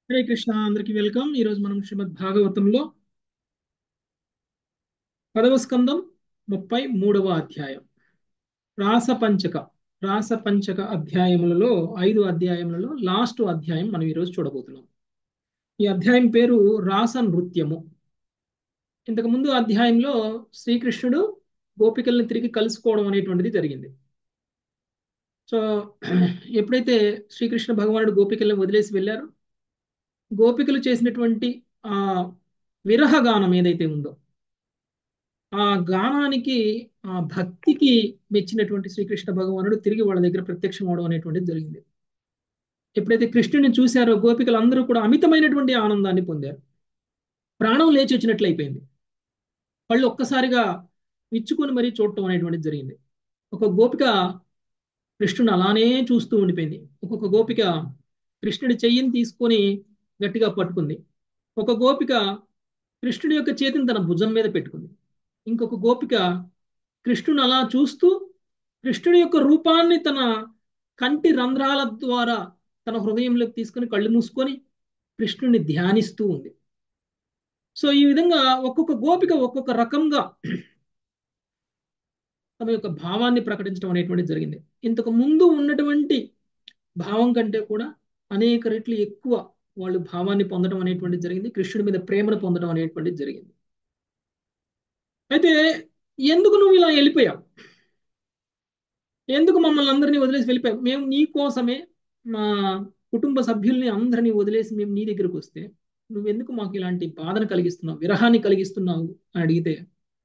హరే కృష్ణ అందరికి వెల్కమ్ ఈరోజు మనం శ్రీమద్ భాగవతంలో పదవ స్కందం ముప్పై మూడవ అధ్యాయం రాసపంచక రాసపంచక అధ్యాయములలో ఐదు అధ్యాయములలో లాస్ట్ అధ్యాయం మనం ఈరోజు చూడబోతున్నాం ఈ అధ్యాయం పేరు రాస నృత్యము ఇంతకు ముందు అధ్యాయంలో శ్రీకృష్ణుడు గోపికల్ని తిరిగి కలుసుకోవడం అనేటువంటిది జరిగింది సో ఎప్పుడైతే శ్రీకృష్ణ భగవానుడు గోపికల్ని వదిలేసి వెళ్ళారో గోపికలు చేసినటువంటి ఆ విరహ గానం ఏదైతే ఉందో ఆ గానానికి ఆ భక్తికి మెచ్చినటువంటి శ్రీకృష్ణ భగవానుడు తిరిగి వాళ్ళ దగ్గర ప్రత్యక్షం అవడం అనేటువంటిది జరిగింది ఎప్పుడైతే కృష్ణుని చూశారో గోపికలు అందరూ కూడా అమితమైనటువంటి ఆనందాన్ని పొందారు ప్రాణం లేచి వచ్చినట్లు అయిపోయింది వాళ్ళు ఒక్కసారిగా విచ్చుకొని మరీ చూడటం అనేటువంటిది జరిగింది ఒక గోపిక కృష్ణుని అలానే చూస్తూ ఉండిపోయింది ఒక్కొక్క గోపిక కృష్ణుడి చెయ్యిని తీసుకొని గట్టిగా పట్టుకుంది ఒక గోపిక కృష్ణుడి యొక్క చేతిని తన భుజం మీద పెట్టుకుంది ఇంకొక గోపిక కృష్ణుని అలా చూస్తూ కృష్ణుడి యొక్క రూపాన్ని తన కంటి రంధ్రాల ద్వారా తన హృదయంలోకి తీసుకొని కళ్ళు మూసుకొని కృష్ణుని ధ్యానిస్తూ ఉంది సో ఈ విధంగా ఒక్కొక్క గోపిక ఒక్కొక్క రకంగా తమ యొక్క భావాన్ని ప్రకటించడం అనేటువంటిది జరిగింది ఇంతకు ముందు ఉన్నటువంటి భావం కంటే కూడా అనేక రెట్లు ఎక్కువ వాళ్ళు భావాన్ని పొందడం అనేటువంటిది జరిగింది కృష్ణుడి మీద ప్రేమను పొందడం అనేటువంటిది జరిగింది అయితే ఎందుకు నువ్వు ఇలా వెళ్ళిపోయావు ఎందుకు మమ్మల్ని అందరినీ వదిలేసి వెళ్ళిపోయావు మేము నీ కోసమే మా కుటుంబ సభ్యుల్ని అందరినీ వదిలేసి మేము నీ దగ్గరకు వస్తే నువ్వెందుకు మాకు ఇలాంటి బాధను కలిగిస్తున్నావు విరహాన్ని కలిగిస్తున్నావు అని అడిగితే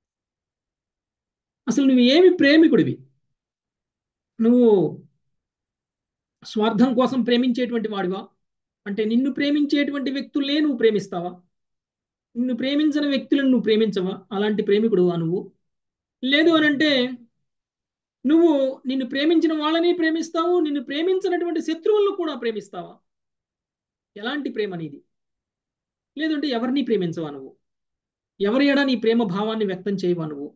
అసలు నువ్వు ఏమి ప్రేమికుడివి నువ్వు స్వార్థం కోసం ప్రేమించేటువంటి వాడివా అంటే నిన్ను ప్రేమించేటువంటి వ్యక్తులనే నువ్వు ప్రేమిస్తావా నిన్ను ప్రేమించిన వ్యక్తులను నువ్వు ప్రేమించవా అలాంటి ప్రేమికుడువా నువ్వు లేదు అని అంటే నువ్వు నిన్ను ప్రేమించిన వాళ్ళని ప్రేమిస్తావు నిన్ను ప్రేమించినటువంటి శత్రువులను కూడా ప్రేమిస్తావా ఎలాంటి ప్రేమ నీది లేదంటే ఎవరిని ప్రేమించవా నువ్వు ఎవరి ఎడా నీ ప్రేమ భావాన్ని వ్యక్తం చేయవా నువ్వు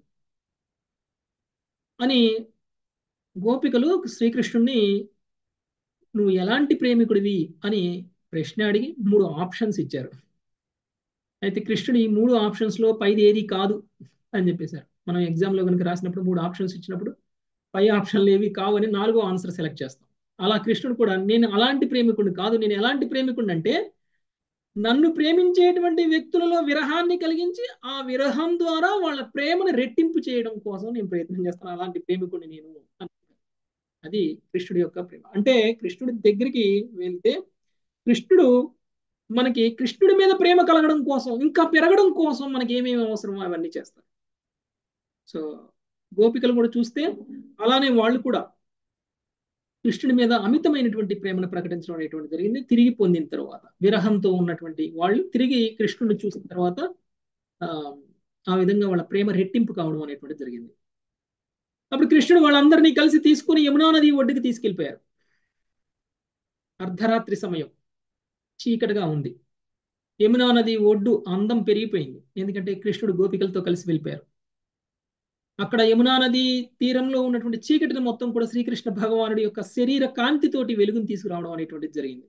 అని గోపికలు శ్రీకృష్ణుణ్ణి నువ్వు ఎలాంటి ప్రేమికుడివి అని ప్రశ్న అడిగి మూడు ఆప్షన్స్ ఇచ్చారు అయితే కృష్ణుడు ఈ మూడు ఆప్షన్స్లో పైది ఏది కాదు అని చెప్పేశారు మనం ఎగ్జామ్లో కనుక రాసినప్పుడు మూడు ఆప్షన్స్ ఇచ్చినప్పుడు పై ఆప్షన్లు ఏవి కావు అని నాలుగో ఆన్సర్ సెలెక్ట్ చేస్తాం అలా కృష్ణుడు కూడా నేను అలాంటి ప్రేమికుడిని కాదు నేను ఎలాంటి ప్రేమికుడిని అంటే నన్ను ప్రేమించేటువంటి వ్యక్తులలో విరహాన్ని కలిగించి ఆ విరహం ద్వారా వాళ్ళ ప్రేమను రెట్టింపు చేయడం కోసం నేను ప్రయత్నం చేస్తాను అలాంటి ప్రేమికుడిని నేను అది కృష్ణుడి యొక్క ప్రేమ అంటే కృష్ణుడి దగ్గరికి వెళ్తే కృష్ణుడు మనకి కృష్ణుడి మీద ప్రేమ కలగడం కోసం ఇంకా పెరగడం కోసం మనకి ఏమేమి అవసరమో అవన్నీ చేస్తారు సో గోపికలు కూడా చూస్తే అలానే వాళ్ళు కూడా కృష్ణుడి మీద అమితమైనటువంటి ప్రేమను ప్రకటించడం అనేటువంటి జరిగింది తిరిగి పొందిన తర్వాత విరహంతో ఉన్నటువంటి వాళ్ళు తిరిగి కృష్ణుడిని చూసిన తర్వాత ఆ విధంగా వాళ్ళ ప్రేమ రెట్టింపు కావడం అనేటువంటి జరిగింది అప్పుడు కృష్ణుడు వాళ్ళందరినీ కలిసి తీసుకుని యమునా నది ఒడ్డుకి తీసుకెళ్ళిపోయారు అర్ధరాత్రి సమయం చీకటిగా ఉంది యమునా నది ఒడ్డు అందం పెరిగిపోయింది ఎందుకంటే కృష్ణుడు గోపికలతో కలిసి వెళ్ళిపోయారు అక్కడ యమునా నది తీరంలో ఉన్నటువంటి చీకటిని మొత్తం కూడా శ్రీకృష్ణ భగవానుడి యొక్క శరీర కాంతితోటి వెలుగుని తీసుకురావడం అనేటువంటిది జరిగింది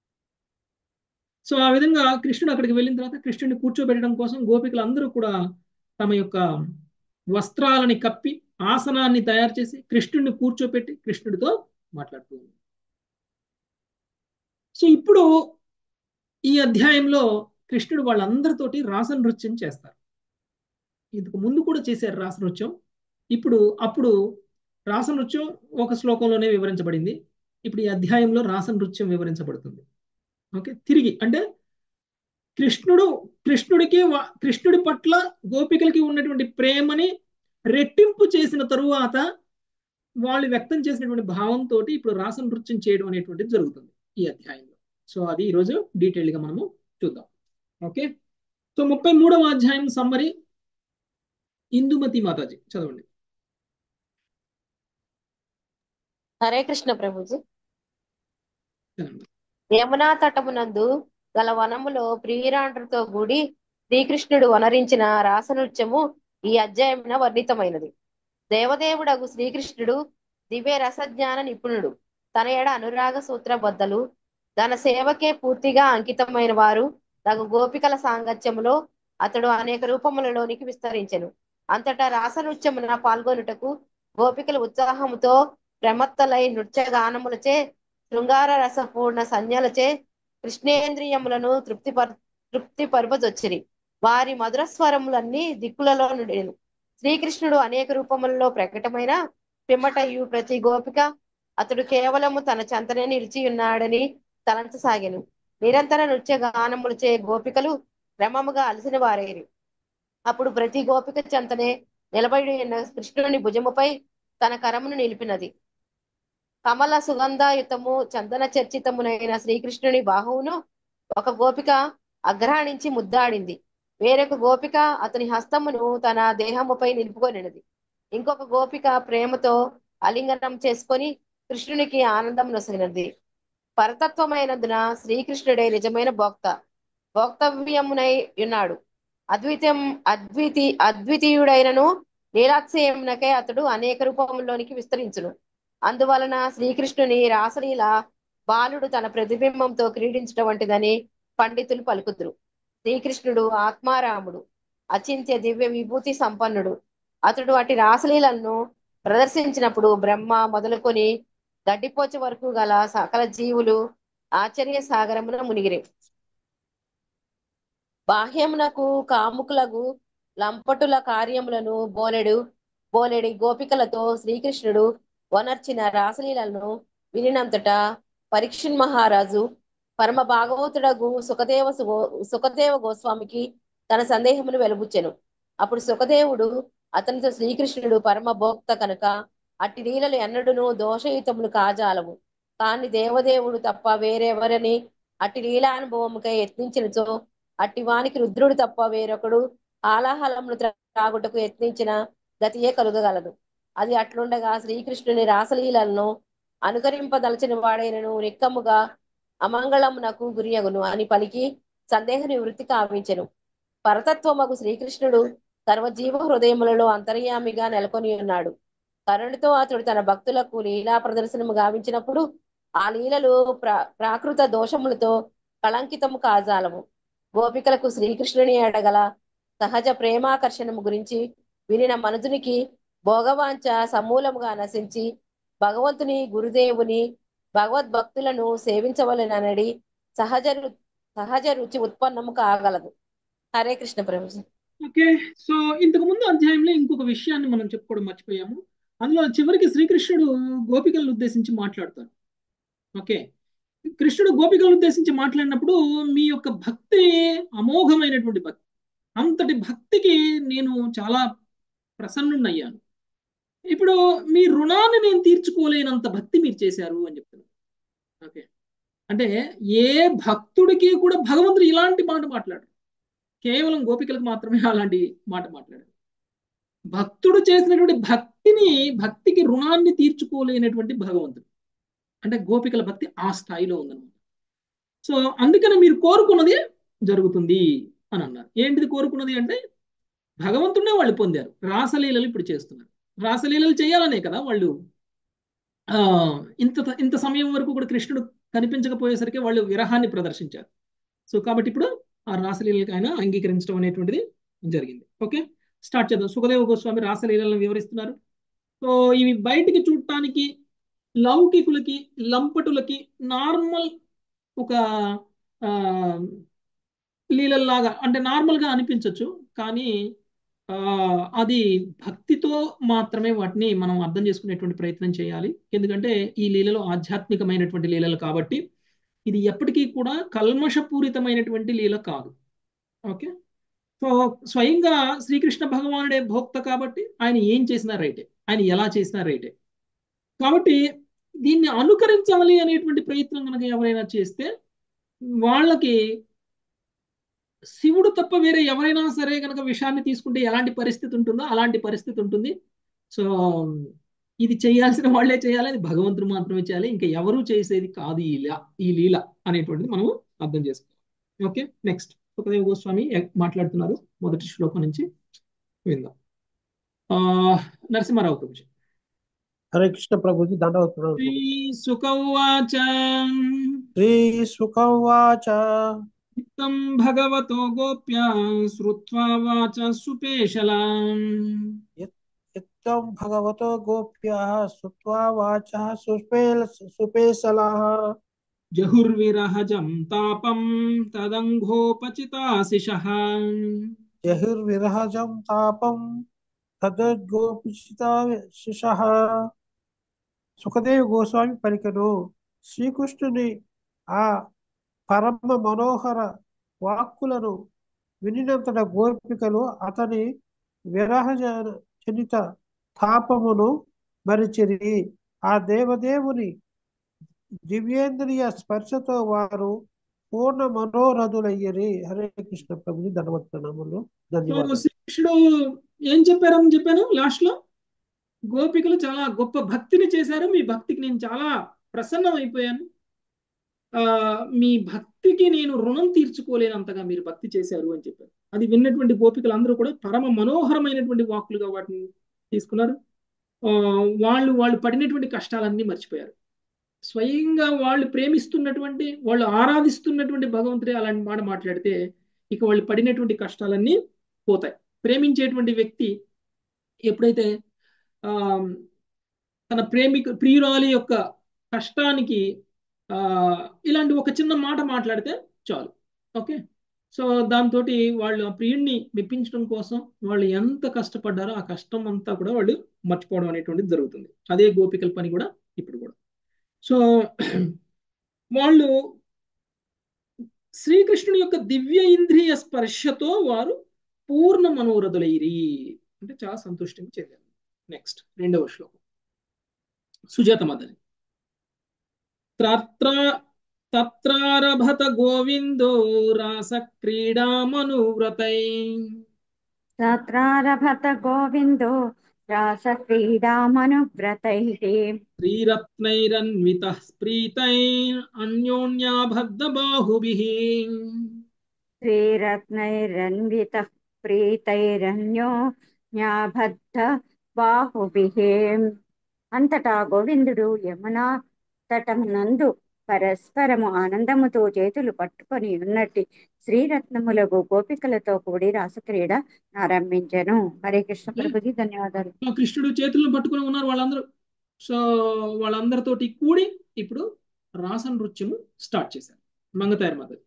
సో ఆ విధంగా కృష్ణుడు అక్కడికి వెళ్ళిన తర్వాత కృష్ణుడిని కూర్చోబెట్టడం కోసం గోపికలు అందరూ కూడా తమ యొక్క వస్త్రాలని కప్పి ఆసనాన్ని తయారు చేసి కృష్ణుడిని కూర్చోపెట్టి కృష్ణుడితో మాట్లాడుతూ ఉంది సో ఇప్పుడు ఈ అధ్యాయంలో కృష్ణుడు వాళ్ళందరితోటి రాస నృత్యం చేస్తారు ఇంతకు ముందు కూడా చేశారు రాస నృత్యం ఇప్పుడు అప్పుడు రాస నృత్యం ఒక శ్లోకంలోనే వివరించబడింది ఇప్పుడు ఈ అధ్యాయంలో రాస నృత్యం వివరించబడుతుంది ఓకే తిరిగి అంటే కృష్ణుడు కృష్ణుడికి కృష్ణుడి పట్ల గోపికలకి ఉన్నటువంటి ప్రేమని రెట్టింపు చేసిన తరువాత వాళ్ళు వ్యక్తం చేసినటువంటి భావంతో ఇప్పుడు రాస నృత్యం చేయడం అనేటువంటిది జరుగుతుంది ఈ అధ్యాయంలో సో అది ఈరోజు డీటెయిల్గా మనము చూద్దాం ఓకే సో ముప్పై మూడవ అధ్యాయం సమ్మరి ఇందుమతి మాతాజీ చదవండి హరే కృష్ణ ప్రభుజీ యమునా తటమునందు గల వనములో ప్రియురాండ్రతో కూడి శ్రీకృష్ణుడు వనరించిన రాసనృత్యము ఈ అధ్యాయమున వర్ణితమైనది దేవదేవుడగు శ్రీకృష్ణుడు దివ్య రసజ్ఞాన నిపుణుడు తన ఎడ అనురాగ సూత్ర బద్దలు తన సేవకే పూర్తిగా అంకితమైన వారు తగు గోపికల సాంగత్యములో అతడు అనేక రూపములలోనికి విస్తరించెను అంతటా రాసనృత్యమున పాల్గొనుటకు గోపికలు ఉత్సాహముతో ప్రమత్తలై నృత్య గానములచే శృంగార రసపూర్ణ సంజ్ఞలచే కృష్ణేంద్రియములను తృప్తిపర్ తృప్తి పరుపజొచ్చిరి వారి మధుర స్వరములన్నీ దిక్కులలో నుండెను శ్రీకృష్ణుడు అనేక రూపములలో ప్రకటమైన పిమ్మటయు ప్రతి గోపిక అతడు కేవలము తన చెంతనే నిలిచి ఉన్నాడని తలంచసాగెను నిరంతర నృత్య గానములచే గోపికలు క్రమముగా అలసిన వారేరి అప్పుడు ప్రతి గోపిక చెంతనే నిలబడి ఉన్న కృష్ణుని భుజముపై తన కరమును నిలిపినది కమల సుగంధాయుతము చందన చర్చితమునైన శ్రీకృష్ణుని బాహువును ఒక గోపిక అగ్రహణించి ముద్దాడింది వేరొక గోపిక అతని హస్తమును తన దేహముపై నిలుపుకొనినది ఇంకొక గోపిక ప్రేమతో అలింగనం చేసుకొని కృష్ణునికి ఆనందం నొసగినది పరతత్వమైనందున శ్రీకృష్ణుడే నిజమైన భోక్త భోక్తవ్యమునై ఉన్నాడు అద్వితీయం అద్వితి అద్వితీయుడైనను లీలాత్సయమునకై అతడు అనేక రూపముల్లోనికి విస్తరించును అందువలన శ్రీకృష్ణుని రాసలీల బాలుడు తన ప్రతిబింబంతో క్రీడించడం వంటిదని పండితులు పలుకుదురు శ్రీకృష్ణుడు ఆత్మారాముడు అచింత్య దివ్య విభూతి సంపన్నుడు అతడు అటు రాసలీలను ప్రదర్శించినప్పుడు బ్రహ్మ మొదలుకొని గడ్డిపోచ వరకు గల సకల జీవులు ఆశ్చర్య సాగరమున మునిగిరి బాహ్యమునకు కాముకులకు లంపటుల కార్యములను బోలెడు బోలెడి గోపికలతో శ్రీకృష్ణుడు వనర్చిన రాసలీలను వినినంతటా పరీక్షణ్ మహారాజు పరమ భాగవతుడగు సుఖదేవ సు- సుఖదేవ గోస్వామికి తన సందేహమును వెలుబుచ్చెను అప్పుడు సుఖదేవుడు అతనితో శ్రీకృష్ణుడు పరమ భోక్త కనుక అట్టి లీలలు ఎన్నడూను దోషయుతములు కాజాలవు కాని దేవదేవుడు తప్ప వేరెవరని అట్టి లీలానుభవముకై యత్నించినచో అట్టి వానికి రుద్రుడు తప్ప వేరొకడు ఆలాహలమును త్రాగుటకు యత్నించిన గతియే కలుగగలదు అది అట్లుండగా శ్రీకృష్ణుని రాసలీలను అనుకరింపదలచిన వాడైనను నిక్కముగా అమంగళమునకు గురియగును అని పలికి సందేహ నివృత్తి కావించెను పరతత్వమగు శ్రీకృష్ణుడు సర్వజీవ హృదయములలో అంతర్యామిగా నెలకొని ఉన్నాడు కరుణతో అతడు తన భక్తులకు లీలా ప్రదర్శనము గావించినప్పుడు ఆ లీలలు ప్రా ప్రాకృత దోషములతో కళంకితము కాజాలము గోపికలకు శ్రీకృష్ణుని ఎడగల సహజ ప్రేమాకర్షణము గురించి వినిన మనుజునికి భోగవాంఛ సమూలముగా నశించి భగవంతుని గురుదేవుని భగవద్భక్తులను సేవించవలెననడి సహజ రు సహజ రుచి ఉత్పన్నము కాగలదు హరే కృష్ణ ప్రభు ఓకే సో ఇంతకు ముందు అధ్యాయంలో ఇంకొక విషయాన్ని మనం చెప్పుకోవడం మర్చిపోయాము అందులో చివరికి శ్రీకృష్ణుడు గోపికలను ఉద్దేశించి మాట్లాడతారు ఓకే కృష్ణుడు గోపికలను ఉద్దేశించి మాట్లాడినప్పుడు మీ యొక్క భక్తి అమోఘమైనటువంటి భక్తి అంతటి భక్తికి నేను చాలా ప్రసన్నున్నయ్యాను ఇప్పుడు మీ రుణాన్ని నేను తీర్చుకోలేనంత భక్తి మీరు చేశారు అని చెప్తున్నారు ఓకే అంటే ఏ భక్తుడికి కూడా భగవంతుడు ఇలాంటి మాట మాట్లాడు కేవలం గోపికలకు మాత్రమే అలాంటి మాట మాట్లాడారు భక్తుడు చేసినటువంటి భక్తిని భక్తికి రుణాన్ని తీర్చుకోలేనటువంటి భగవంతుడు అంటే గోపికల భక్తి ఆ స్థాయిలో ఉందన్నమాట సో అందుకని మీరు కోరుకున్నది జరుగుతుంది అని అన్నారు ఏంటిది కోరుకున్నది అంటే భగవంతుడే వాళ్ళు పొందారు రాసలీలలు ఇప్పుడు చేస్తున్నారు రాసలీలలు చేయాలనే కదా వాళ్ళు ఆ ఇంత ఇంత సమయం వరకు కూడా కృష్ణుడు కనిపించకపోయేసరికి వాళ్ళు విరహాన్ని ప్రదర్శించారు సో కాబట్టి ఇప్పుడు ఆ రాసలీలకి ఆయన అంగీకరించడం అనేటువంటిది జరిగింది ఓకే స్టార్ట్ చేద్దాం సుఖదేవ గోస్వామి రాసలీలను వివరిస్తున్నారు సో ఇవి బయటికి చూడటానికి లౌకికులకి లంపటులకి నార్మల్ ఒక ఆ, లీలల్లాగా అంటే నార్మల్గా అనిపించవచ్చు కానీ ఆ, అది భక్తితో మాత్రమే వాటిని మనం అర్థం చేసుకునేటువంటి ప్రయత్నం చేయాలి ఎందుకంటే ఈ లీలలు ఆధ్యాత్మికమైనటువంటి లీలలు కాబట్టి ఇది ఎప్పటికీ కూడా కల్మషపూరితమైనటువంటి లీల కాదు ఓకే సో స్వయంగా శ్రీకృష్ణ భగవానుడే భోక్త కాబట్టి ఆయన ఏం చేసినా రైటే ఆయన ఎలా చేసినా రైటే కాబట్టి దీన్ని అనుకరించాలి అనేటువంటి ప్రయత్నం కనుక ఎవరైనా చేస్తే వాళ్ళకి శివుడు తప్ప వేరే ఎవరైనా సరే కనుక విషయాన్ని తీసుకుంటే ఎలాంటి పరిస్థితి ఉంటుందో అలాంటి పరిస్థితి ఉంటుంది సో ఇది చేయాల్సిన వాళ్ళే చేయాలి అది భగవంతుడు మాత్రమే చేయాలి ఇంకా ఎవరు చేసేది కాదు ఈ లీల ఈ లీల అనేటువంటిది మనం అర్థం చేసుకోవాలి ఓకే నెక్స్ట్ సుఖదేవ గోస్వామి ఎ- మాట్లాడుతున్నారు మొదటి శ్లోకం నుంచి విందాం ఆ నరసింహారావు ప్రభుజీ హరే కృష్ణ ప్రభుజీ దండవత్ శ్రీ సుఖవాచ श्रीसुखवाच इत्थं भगवतो गोप्या श्रुत्वा वाच सुपेशलाम् इत्थं भगवतो गोप्यः श्रुत्वा वाचः सुपेल सुपेशलः जहुर्विरहजं तापं तदङ्घोपचिताशिषः जहिर्विरहजं तापं తదోపిషిత శిషః సుఖదేవ్ గోస్వామి పలికెను శ్రీకృష్ణుని ఆ పరమ మనోహర వాక్కులను వినినంతట గోపికలు అతని విరహ జనిత తాపమును మరిచిరి ఆ దేవదేవుని దివ్యేంద్రియ స్పర్శతో వారు పూర్ణ మనోరథులయ్యరి హరే కృష్ణ ప్రభుని ధనవంతనములు సో ధన్యవాదాలు శ్రీకృష్ణుడు ఏం చెప్పారని చెప్పాను లాస్ట్ లో గోపికలు చాలా గొప్ప భక్తిని చేశారు మీ భక్తికి నేను చాలా ప్రసన్నం అయిపోయాను ఆ మీ భక్తికి నేను రుణం తీర్చుకోలేనంతగా మీరు భక్తి చేశారు అని చెప్పారు అది విన్నటువంటి గోపికలు అందరూ కూడా పరమ మనోహరమైనటువంటి వాక్కులుగా వాటిని తీసుకున్నారు ఆ, వాళ్ళు వాళ్ళు పడినటువంటి కష్టాలన్నీ మర్చిపోయారు స్వయంగా వాళ్ళు ప్రేమిస్తున్నటువంటి వాళ్ళు ఆరాధిస్తున్నటువంటి భగవంతుడే అలాంటి మాట మాట్లాడితే ఇక వాళ్ళు పడినటువంటి కష్టాలన్నీ పోతాయి ప్రేమించేటువంటి వ్యక్తి ఎప్పుడైతే ఆ తన ప్రేమిక ప్రియురాలి యొక్క కష్టానికి ఆ ఇలాంటి ఒక చిన్న మాట మాట్లాడితే చాలు ఓకే సో దాంతో వాళ్ళు ఆ ప్రియుడిని మెప్పించడం కోసం వాళ్ళు ఎంత కష్టపడ్డారో ఆ కష్టం అంతా కూడా వాళ్ళు మర్చిపోవడం అనేటువంటిది జరుగుతుంది అదే గోపికల పని కూడా ఇప్పుడు కూడా సో వాళ్ళు శ్రీకృష్ణుని యొక్క దివ్య ఇంద్రియ స్పర్శతో వారు పూర్ణ మనోరథులైరి అంటే చాలా సంతుష్టిని చెందారు నెక్స్ట్ రెండవ శ్లోకం సుజాత మదని త్రత్ర తత్రారభత గోవిందో రాస క్రీడామనువ్రతై తత్రారభత గోవిందో రాసక్రీడామనువ్రతైः శ్రీరత్నైరన్విత ప్రీతై అన్యోన్యాబద్ధ బాహుభిః శ్రీరత్నైరన్వితः ప్రీతైరన్యో న్యాబద్ధ బాహుభిः అంతటా గోవిందుడు యమునా తటం నందు పరస్పరము ఆనందముతో చేతులు పట్టుకొని ఉన్నట్టి శ్రీరత్నములకు గోపికలతో కూడి రాసక్రీడ ఆరంభించెను హరే కృష్ణ ప్రభుజీ ధన్యవాదాలు సో కృష్ణుడు చేతులను పట్టుకొని ఉన్నారు వాళ్ళందరూ సో వాళ్ళందరితోటి కూడి ఇప్పుడు రాస నృత్యము స్టార్ట్ చేశారు మంగతాయర్ మదర్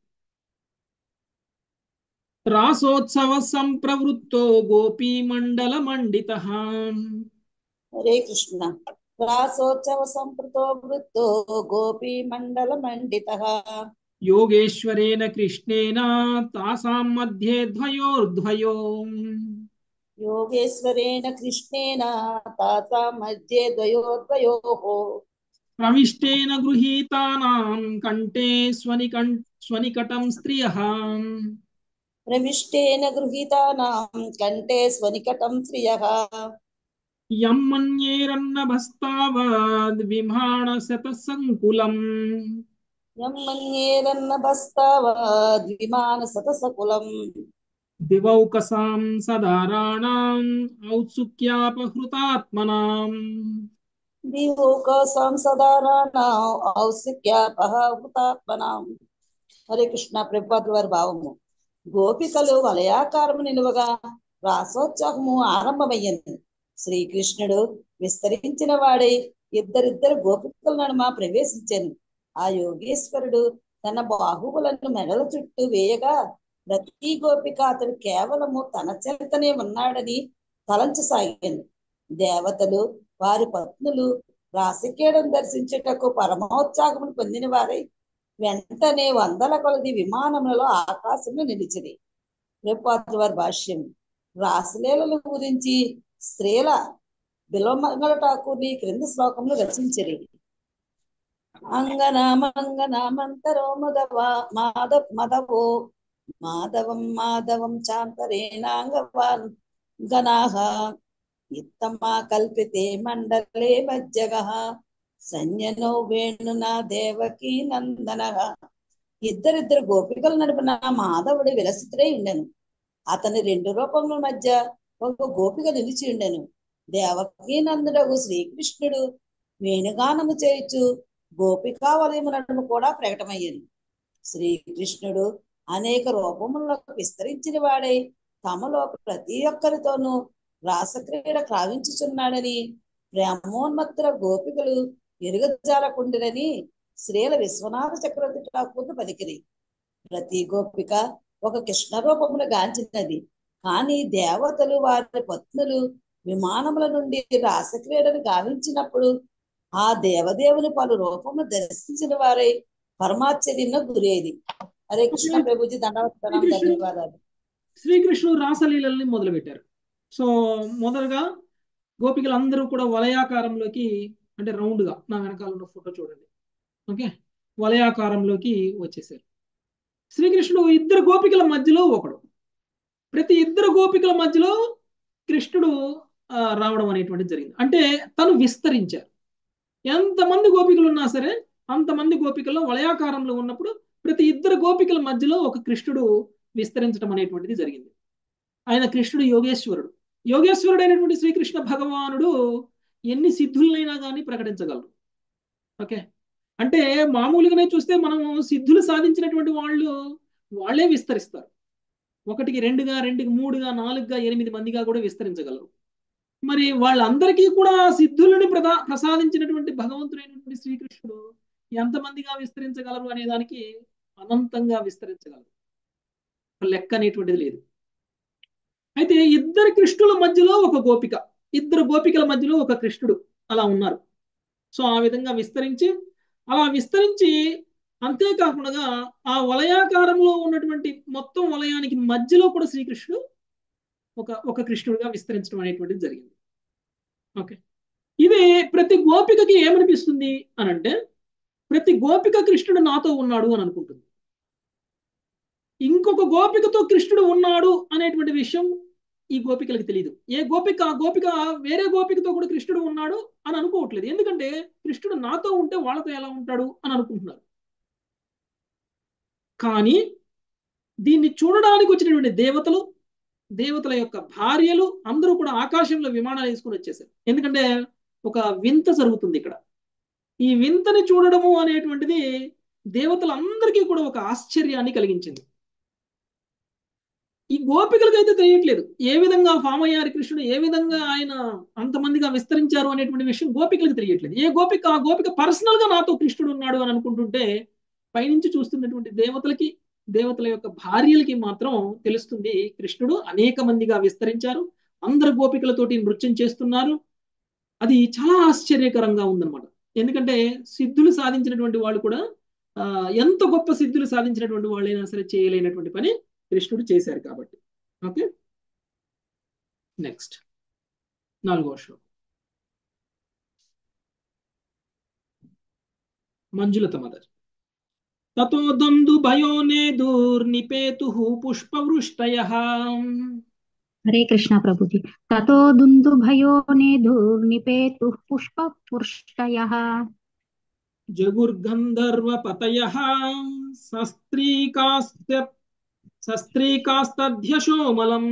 రాసోత్సవ సంప్రవృత్తో గోపీ మండల మండిత హరే కృష్ణ రాసోత్సవ సంప్రతో వృత్తో గోపీ మండల మండిత యోగేశ్వరేణ కృష్ణేన తాసాం మధ్యే ద్వయోర్ద్వయో యోగేశ్వరేణ కృష్ణేన తాత మధ్యే ద్వయోద్వయో ప్రవిష్టేన గృహీతానాం కంఠే స్వనికం స్వనికటం స్త్రియ ప్రవిష్టేన గృహీతానాం కంఠే స్వనికటం శ్రియ యం మన్యేరన్నభస్తావద్ విమాన శత సంకులం యం మన్యేరన్న భస్తావాద్ విమాన సతసకులం దివౌకసాం సదారాణాం ఔత్సుక్యాపహృతాత్మనాం దీవోకోసం సదారాణాం ఔత్సుక్యాపహృతాత్మనాం హరే కృష్ణ ప్రభుపాదుల వారి భావము గోపికలు వలయాకారము నిలువగా రాసోత్సాహము ఆరంభమయ్యింది శ్రీకృష్ణుడు విస్తరించిన వాడై ఇద్దరిద్దరు గోపికల నడుమ ప్రవేశించాను ఆ యోగేశ్వరుడు తన బాహువులను మెడల చుట్టూ వేయగా ప్రతి గోపిక అతడు కేవలము తన చేతనే ఉన్నాడని తలంచసాగాను దేవతలు వారి పత్నులు రాసికేయడం దర్శించుటకు పరమోత్సాహమును పొందిన వారై వెంటనే వందల కొలది విమానములలో ఆకాశంలో నిలిచింది రేపాత్రి వారి భాష్యం రాసలీలల గురించి స్త్రీల బిలమంగళ ఠాకూర్ని క్రింది శ్లోకంలో రచించిరి అంగనామంగనామంతరో మదవ మాధవ మదవో మాధవం మాధవం చాంతరేణాంగవాన్ గణాః ఇత్తమా కల్పితే మండలే మజ్జగ సంజనో వేణునా దేవకీ నందన ఇద్దరిద్దరు గోపికలు నడిపిన మాధవుడు విలసితుడై ఉండెను అతని రెండు రూపముల మధ్య ఒక గోపిక నిలిచి ఉండెను దేవకీ నందుడగు శ్రీకృష్ణుడు వేణుగానము చేయుచు గోపికా వలయములను కూడా ప్రకటమయ్యింది శ్రీకృష్ణుడు అనేక రూపములకు విస్తరించిన వాడై తమలో ప్రతి ఒక్కరితోనూ రాసక్రీడ క్రావించుచున్నాడని ప్రేమోన్మత్తుల గోపికలు ఎరుగజాలకుండిరని శ్రీల విశ్వనాథ చక్రవర్తి ఠాకూర్ను పలికిరి ప్రతి గోపిక ఒక కృష్ణ రూపమును గాంచినది కానీ దేవతలు వారి పత్నులు విమానముల నుండి రాసక్రీడను గావించినప్పుడు ఆ దేవదేవుని పలు రూపములు దర్శించిన వారై పరమాశ్చర్యంలో గురేది హరే కృష్ణ ప్రభుజీ దండవత్తనం శ్రీకృష్ణుడు- ధన్యవాదాలు శ్రీకృష్ణుడు రాసలీలల్ని మొదలుపెట్టారు సో మొదలుగా గోపికలు అందరూ కూడా వలయాకారంలోకి అంటే రౌండ్ గా నా వెనకాల ఉన్న ఫోటో చూడండి ఓకే వలయాకారంలోకి వచ్చేసారు శ్రీకృష్ణుడు ఇద్దరు గోపికల మధ్యలో ఒకడు ప్రతి ఇద్దరు గోపికల మధ్యలో కృష్ణుడు ఆ, రావడం అనేటువంటిది జరిగింది అంటే తను విస్తరించారు ఎంతమంది గోపికలు ఉన్నా సరే అంతమంది గోపికల్లో వలయాకారంలో ఉన్నప్పుడు ప్రతి ఇద్దరు గోపికల మధ్యలో ఒక కృష్ణుడు విస్తరించడం అనేటువంటిది జరిగింది ఆయన కృష్ణుడు యోగేశ్వరుడు యోగేశ్వరుడు అయినటువంటి శ్రీకృష్ణ భగవానుడు ఎన్ని సిద్ధులనైనా కానీ ప్రకటించగలరు ఓకే అంటే మామూలుగానే చూస్తే మనం సిద్ధులు సాధించినటువంటి వాళ్ళు వాళ్ళే విస్తరిస్తారు ఒకటికి రెండుగా రెండుకి మూడుగా నాలుగుగా ఎనిమిది మందిగా కూడా విస్తరించగలరు మరి వాళ్ళందరికీ కూడా సిద్ధులని ప్రదా ప్రసాదించినటువంటి భగవంతుడైనటువంటి శ్రీకృష్ణుడు ఎంతమందిగా విస్తరించగలరు అనే దానికి అనంతంగా విస్తరించగలరు లెక్క అనేటువంటిది లేదు అయితే ఇద్దరు కృష్ణుల మధ్యలో ఒక గోపిక ఇద్దరు గోపికల మధ్యలో ఒక కృష్ణుడు అలా ఉన్నారు సో ఆ విధంగా విస్తరించి అలా విస్తరించి అంతేకాకుండా ఆ వలయాకారంలో ఉన్నటువంటి మొత్తం వలయానికి మధ్యలో కూడా శ్రీకృష్ణుడు ఒక ఒక కృష్ణుడిగా విస్తరించడం అనేటువంటిది జరిగింది ఓకే ఇది ప్రతి గోపికకి ఏమనిపిస్తుంది అని అంటే ప్రతి గోపిక కృష్ణుడు నాతో ఉన్నాడు అని అనుకుంటుంది ఇంకొక గోపికతో కృష్ణుడు ఉన్నాడు అనేటువంటి విషయం ఈ గోపికలకు తెలియదు ఏ గోపిక ఆ గోపిక వేరే గోపికతో కూడా కృష్ణుడు ఉన్నాడు అని అనుకోవట్లేదు ఎందుకంటే కృష్ణుడు నాతో ఉంటే వాళ్ళతో ఎలా ఉంటాడు అని అనుకుంటున్నారు కానీ దీన్ని చూడడానికి వచ్చినటువంటి దేవతలు దేవతల యొక్క భార్యలు అందరూ కూడా ఆకాశంలో విమానాలు వేసుకుని వచ్చేసారు ఎందుకంటే ఒక వింత జరుగుతుంది ఇక్కడ ఈ వింతని చూడడము అనేటువంటిది దేవతలందరికీ కూడా ఒక ఆశ్చర్యాన్ని కలిగించింది ఈ గోపికలకు అయితే తెలియట్లేదు ఏ విధంగా ఫామయ్యారి కృష్ణుడు ఏ విధంగా ఆయన అంతమందిగా విస్తరించారు అనేటువంటి విషయం గోపికలకు తెలియట్లేదు ఏ గోపిక ఆ గోపిక పర్సనల్ గా నాతో కృష్ణుడు ఉన్నాడు అని అనుకుంటుంటే పైనుంచి చూస్తున్నటువంటి దేవతలకి దేవతల యొక్క భార్యలకి మాత్రం తెలుస్తుంది కృష్ణుడు అనేక మందిగా విస్తరించారు అందరు గోపికలతోటి నృత్యం చేస్తున్నారు అది చాలా ఆశ్చర్యకరంగా ఉందన్నమాట ఎందుకంటే సిద్ధులు సాధించినటువంటి వాళ్ళు కూడా ఆ, ఎంత గొప్ప సిద్ధులు సాధించినటువంటి వాళ్ళైనా సరే చేయలేనటువంటి పని కృష్ణుడు చేశారు కాబట్టి ఓకే నెక్స్ట్ నాలుగో శ్లోకం మంజులత మదర్ తతో దందు భయోనే దూర్నిపేతు పుష్పవృష్టయ హరే కృష్ణ ప్రభుజీ తతో దుందుభయో నేధూర్నిపేతు పుష్ప పుష్టయ జగుర్గంధర్వపతయ సస్త్రీకాస్త సస్త్రీకాస్తధ్యశోమలం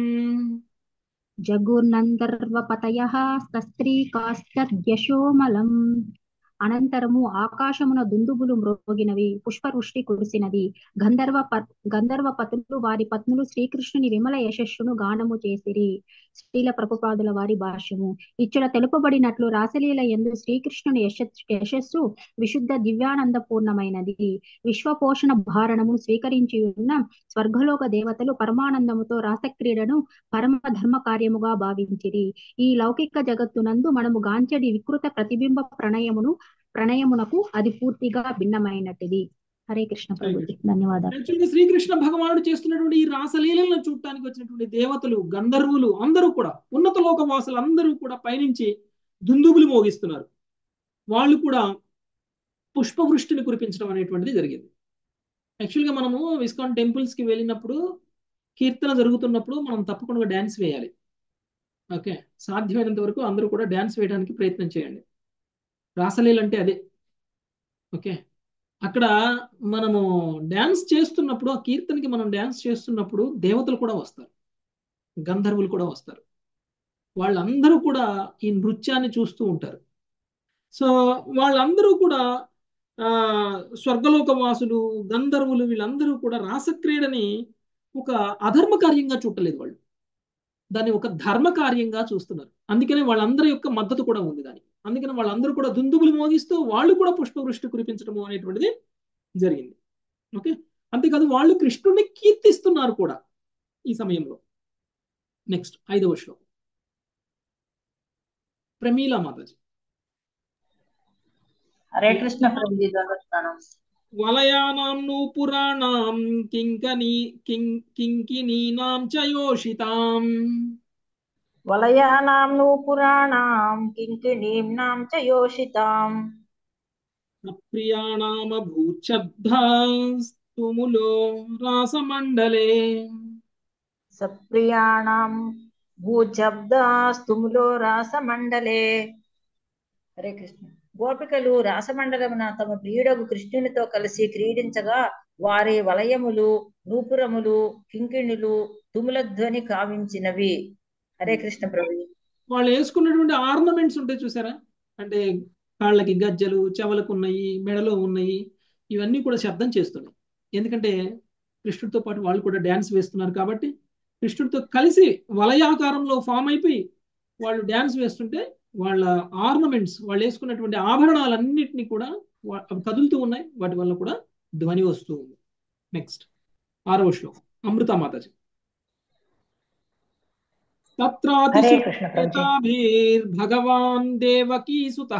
జగుర్నందర్వపతయ సస్త్రీకాశ్చర్యశోమలం అనంతరము ఆకాశమున దుందుబులు మ్రోగినవి పుష్పవృష్టి కురిసినది గంధర్వ పత్ గంధర్వ పతులు వారి పత్నులు శ్రీకృష్ణుని విమల యశస్సును గానము చేసిరి శ్రీల ప్రభుపాదుల వారి భాష్యము ఇచ్చట తెలుపబడినట్లు రాసలీల ఎందు శ్రీకృష్ణుని యశ యశస్సు విశుద్ధ దివ్యానంద పూర్ణమైనది విశ్వపోషణ భారణమును స్వీకరించి ఉన్న స్వర్గలోక దేవతలు పరమానందముతో రాసక్రీడను పరమ ధర్మ కార్యముగా భావించిరి ఈ లౌకిక జగత్తునందు మనము గాంచడి వికృత ప్రతిబింబ ప్రణయమును ప్రణయమునకు అది పూర్తిగా భిన్నమైనటిది హరే కృష్ణ ప్రభుజీ ధన్యవాదాలు యాక్చువల్గా శ్రీకృష్ణ భగవానుడు చేస్తున్నటువంటి ఈ రాసలీలను చూడటానికి వచ్చినటువంటి దేవతలు గంధర్వులు అందరూ కూడా ఉన్నత లోక వాసులు అందరూ కూడా పైనుంచి దుందుబులు మోగిస్తున్నారు వాళ్ళు కూడా పుష్పవృష్టిని కురిపించడం అనేటువంటిది జరిగింది యాక్చువల్గా మనము ఇస్కాన్ టెంపుల్స్ కి వెళ్ళినప్పుడు కీర్తన జరుగుతున్నప్పుడు మనం తప్పకుండా డ్యాన్స్ వేయాలి ఓకే సాధ్యమైనంత వరకు అందరూ కూడా డ్యాన్స్ వేయడానికి ప్రయత్నం చేయండి రాసలీల అంటే అదే ఓకే అక్కడ మనము డ్యాన్స్ చేస్తున్నప్పుడు ఆ కీర్తనకి మనం డ్యాన్స్ చేస్తున్నప్పుడు దేవతలు కూడా వస్తారు గంధర్వులు కూడా వస్తారు వాళ్ళందరూ కూడా ఈ నృత్యాన్ని చూస్తూ ఉంటారు సో వాళ్ళందరూ కూడా ఆ స్వర్గలోక వాసులు గంధర్వులు వీళ్ళందరూ కూడా రాసక్రీడని ఒక అధర్మ కార్యంగా చూడలేదు వాళ్ళు దాన్ని ఒక ధర్మ కార్యంగా చూస్తున్నారు అందుకనే వాళ్ళందరి యొక్క మద్దతు కూడా ఉంది దానికి అందుకని వాళ్ళందరూ కూడా దుందుబులు మోగిస్తూ వాళ్ళు కూడా పుష్పవృష్టి కురిపించడము అనేటువంటిది జరిగింది ఓకే అంతేకాదు వాళ్ళు కృష్ణుడిని కీర్తిస్తున్నారు కూడా ఈ సమయంలో నెక్స్ట్ ఐదవ శ్లోకం ప్రమీల మాతాజీ హరే కృష్ణ ప్రభుజీ దండస్నానం వలయానాం నూపురాణాం కింకనీ కిం కింకినీనాం చ యోషితాం వలయానాం నూపురాణాం కింకిణీంనాం చ యోషితాం అప్రియాణామభూచబ్ధాస్తుములో రాసమండలే సప్రియాణాం భూజబ్దాస్తుములో రాసమండలే హరే కృష్ణ గోపికలు రాసమండలమున తమ ప్రియుడగు కృష్ణునితో కలిసి క్రీడించగా వారి వలయములు నూపురములు కింకిణులు తుముల ధ్వని కావించినవి హరే కృష్ణ ప్రభు వాళ్ళు వేసుకున్నటువంటి ఆర్నమెంట్స్ ఉంటాయి చూసారా అంటే కాళ్ళకి గజ్జలు చెవలకు ఉన్నాయి మెడలో ఉన్నాయి ఇవన్నీ కూడా శబ్దం చేస్తున్నాయి ఎందుకంటే కృష్ణుడితో పాటు వాళ్ళు కూడా డ్యాన్స్ వేస్తున్నారు కాబట్టి కృష్ణుడితో కలిసి వలయాకారంలో ఫామ్ అయిపోయి వాళ్ళు డ్యాన్స్ వేస్తుంటే వాళ్ళ ఆర్నమెంట్స్ వాళ్ళు వేసుకున్నటువంటి ఆభరణాలన్నింటినీ కూడా వా- అవి కదులుతూ ఉన్నాయి వాటి వల్ల కూడా ధ్వని వస్తూ ఉంది నెక్స్ట్ ఆరవ శ్లోకం అమృత మాతాజీ హరే కృష్ణ ప్రభుజీ తత్రాతిభగవాన్ దేవకీ సుత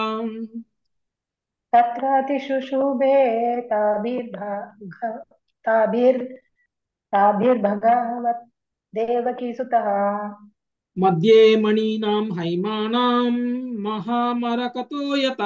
తత్రాతిశుశుభే తాభిర్భగ తాభిర్ తాభిర్భగవత్ దేవకీసుతః మధ్యే మణీనాం హైమానాం మహామరకతో యత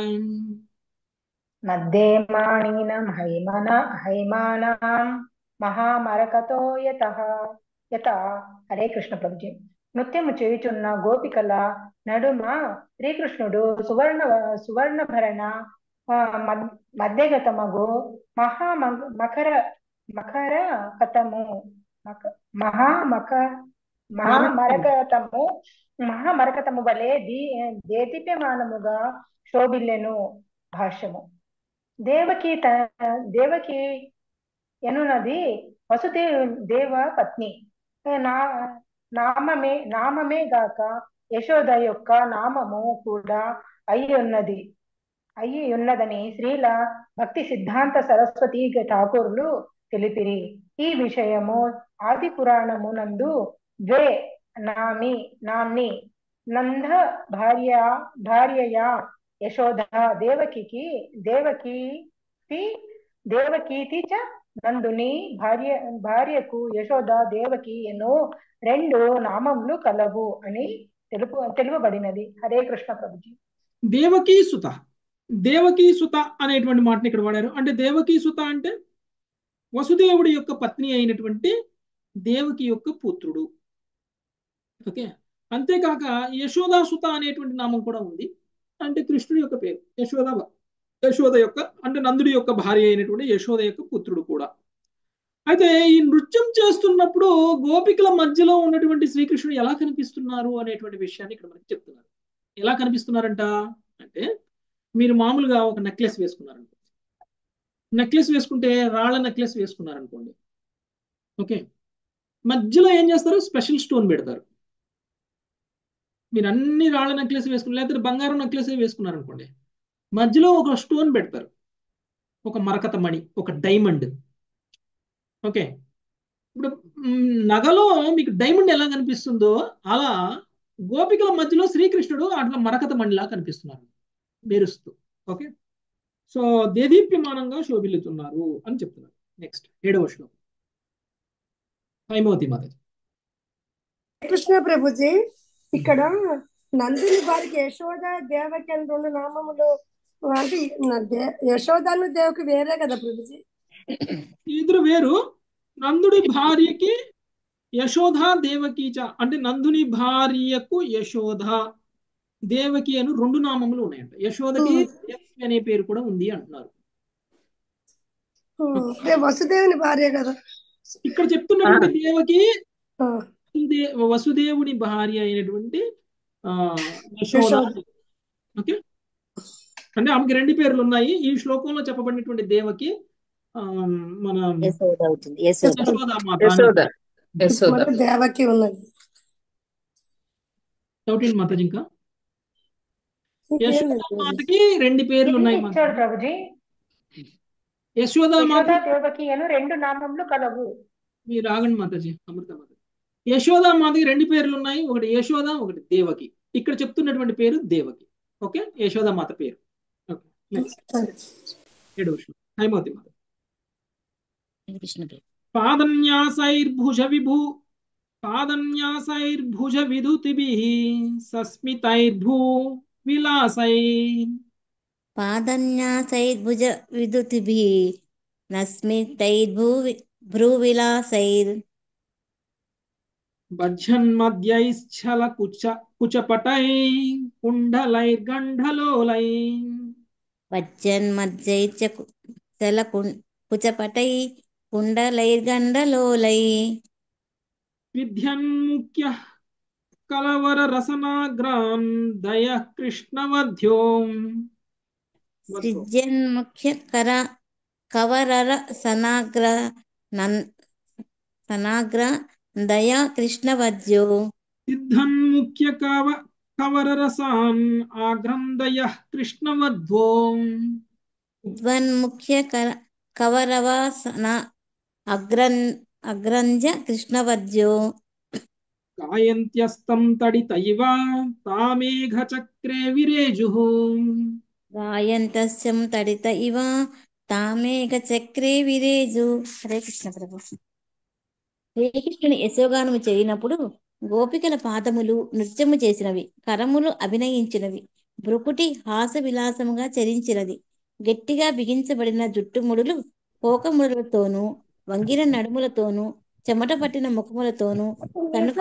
మధ్యే మాణీనం హైమన హైమానాం మహామరకతో యతః యత హరే కృష్ణ ప్రభుజీ నృత్యము చేయుచున్న గోపికల నడుమ శ్రీకృష్ణుడు సువర్ణ సువర్ణభరణ ఆ, మద్- మధ్యగతమగు మహా మగ- మకర మకర కథము మక మహామక మహామరకతము మహామరకతము వలె దీ దేదీప్యమానముగా శోభిల్లెను భాష్యము దేవకి త దేవకి ఎనున్నది వసుదేవ దేవ పత్ని నా నామమే నామమే గాక యశోద యొక్క నామము కూడా అయి ఉన్నది అయి ఉన్నదని శ్రీల భక్తి సిద్ధాంత సరస్వతి ఠాకూర్లు తెలిపిరి ఈ విషయము ఆది పురాణము నందు ద్వే నామి నామ్ని నంద భార్య భార్యయా యశోద దేవకికి దేవకి దేవకీతి చ నందుని భార్య భార్యకు యశోద దేవకి ఎన్నో రెండు నామములు కలవు అని తెలుపు తెలుపబడినది హరే కృష్ణ ప్రభుజీ దేవకీ సుత దేవకీ సుత అనేటువంటి మాటని ఇక్కడ వాడారు అంటే దేవకీ సుత అంటే వసుదేవుడి యొక్క పత్ని అయినటువంటి దేవకి యొక్క పుత్రుడు ఓకే అంతేకాక యశోదా సుత అనేటువంటి నామం కూడా ఉంది అంటే కృష్ణుడి యొక్క పేరు యశోద యశోద యొక్క అంటే నందుడి యొక్క భార్య అయినటువంటి యశోద యొక్క పుత్రుడు కూడా అయితే ఈ నృత్యం చేస్తున్నప్పుడు గోపికల మధ్యలో ఉన్నటువంటి శ్రీకృష్ణుడు ఎలా కనిపిస్తున్నారు అనేటువంటి విషయాన్ని ఇక్కడ మనకి చెప్తున్నారు ఎలా కనిపిస్తున్నారంట అంటే మీరు మామూలుగా ఒక నెక్లెస్ వేసుకున్నారనుకోండి నెక్లెస్ వేసుకుంటే రాళ్ళ నెక్లెస్ వేసుకున్నారనుకోండి ఓకే మధ్యలో ఏం చేస్తారు స్పెషల్ స్టోన్ పెడతారు మీరు అన్ని రాళ్ళ నెక్లెస్ వేసుకుని లేకపోతే బంగారం నెక్లెస్ వేసుకున్నారనుకోండి మధ్యలో ఒక స్టోన్ పెడతారు ఒక మరకత మణి ఒక డైమండ్ ఓకే ఇప్పుడు మ్, నగలో మీకు డైమండ్ ఎలా కనిపిస్తుందో అలా గోపికల మధ్యలో శ్రీకృష్ణుడు అట్లా మరకత మణిలా కనిపిస్తున్నారు మెరుస్తూ ఓకే సో దేదీప్యమానంగా శోభిల్లుతున్నారు అని చెప్తున్నారు నెక్స్ట్ ఏడవ శ్లోకం హైమవతి మాతాజీ కృష్ణ ప్రభుజీ ఇక్కడ నందుని వారికి యశోద దేవకి అని రెండు నామములు అంటే న- దే- యశోదను దేవకి వేరే కదా ప్రభుజీ ఇద్దరు వేరు నందుడి భార్యకి యశోధ దేవకి చ అంటే నందుని భార్యకు యశోధ దేవకి అని రెండు నామములు ఉన్నాయంట యశోదకి దేవకి అనే పేరు కూడా ఉంది అంటున్నారు ఉమ్, అదే వసుదేవుని భార్య కదా ఇక్కడ చెప్తున్నటువంటి దేవకి ఆ, వసుదే- వసుదేవుని భార్య అయినటువంటి ఆ యశోద యశోద. ఓకే అంటే ఆమెకి రెండు పేర్లు ఉన్నాయి ఈ శ్లోకంలో చెప్పబడినటువంటి దేవకి ఆ, మన యశోద అవుతుంది యశోద యశోదామాత యశోద యశోద మరి దేవకి ఉన్నది డౌట్ ఏంటి మాతాజీ ఇంకా ఇంకేం లేదు యశోదామాతకి రెండు పేర్లు ఇది ఉన్నాయి మాతాజీ ఇచ్చాడు ప్రభుజీ యశోదామాత యశోద దేవకి అను రెండు నామములు కలవు మీరు ఆగండి మాతాజీ అమృత మాతాజీ యశోద మాతకి రెండు పేర్లు ఉన్నాయి ఒకటి యశోద ఒకటి దేవకి ఇక్కడ చెప్తున్నటువంటి పేరు దేవకి ఓకే యశోద మాత పేరు ఓకే నెక్స్ట్ సరే ఏడవ శ్లోకం హైమవతి మాత కృష్ణ ప్రభు పాదన్యాసైర్భుజ విభూ పాదన్యాసైర్భుజ విదుతిభిః సస్మితైర్భూ విలాసై పాదన్యాసైర్భుజ విదుతిభిः నస్మితైర్భూ భ్రూవిలాసైర్ భజన్మధ్యైశ్చల కుచ కుచపటై కుండలైర్గంఢలోలై వజ్జన్మజ్జైర్చ చల కుచపటై కుండలైర్గండలోలై విధ్యన్ముఖ్య కలవర రసనాగ్రాన్ దయ కృష్ణవధ్యో సృజ్యన్ముఖ్య కర కవరర సనాగ్ర నన్ సనాగ్ర దయా కృష్ణవద్యో సిద్ధన్ముఖ్య కవ కవర రసాన్ ఆగ్రందయ కృష్ణవధ్వో విద్వన్ముఖ్య కర కవరవాసన అగ్రన్ అగ్రంజ కృష్ణవద్యో గాయంత్యస్తం తడితైవ తామేఘ చక్రే విరేజుః గాయంతస్యం తడిత ఇవ తామేఘ చక్రే విరేజు హరే కృష్ణ ప్రభు శ్రీకృష్ణుని యశోగానము చేయనప్పుడు గోపికల పాదములు నృత్యము చేసినవి కరములు అభినయించినవి భృకుటి హాస విలాసముగా చరించినది గట్టిగా బిగించబడిన జుట్టుముడులు కోకముడులతోనూ వంగిన నడుములతోనూ చెమట పట్టిన ముఖములతోనూ కనుక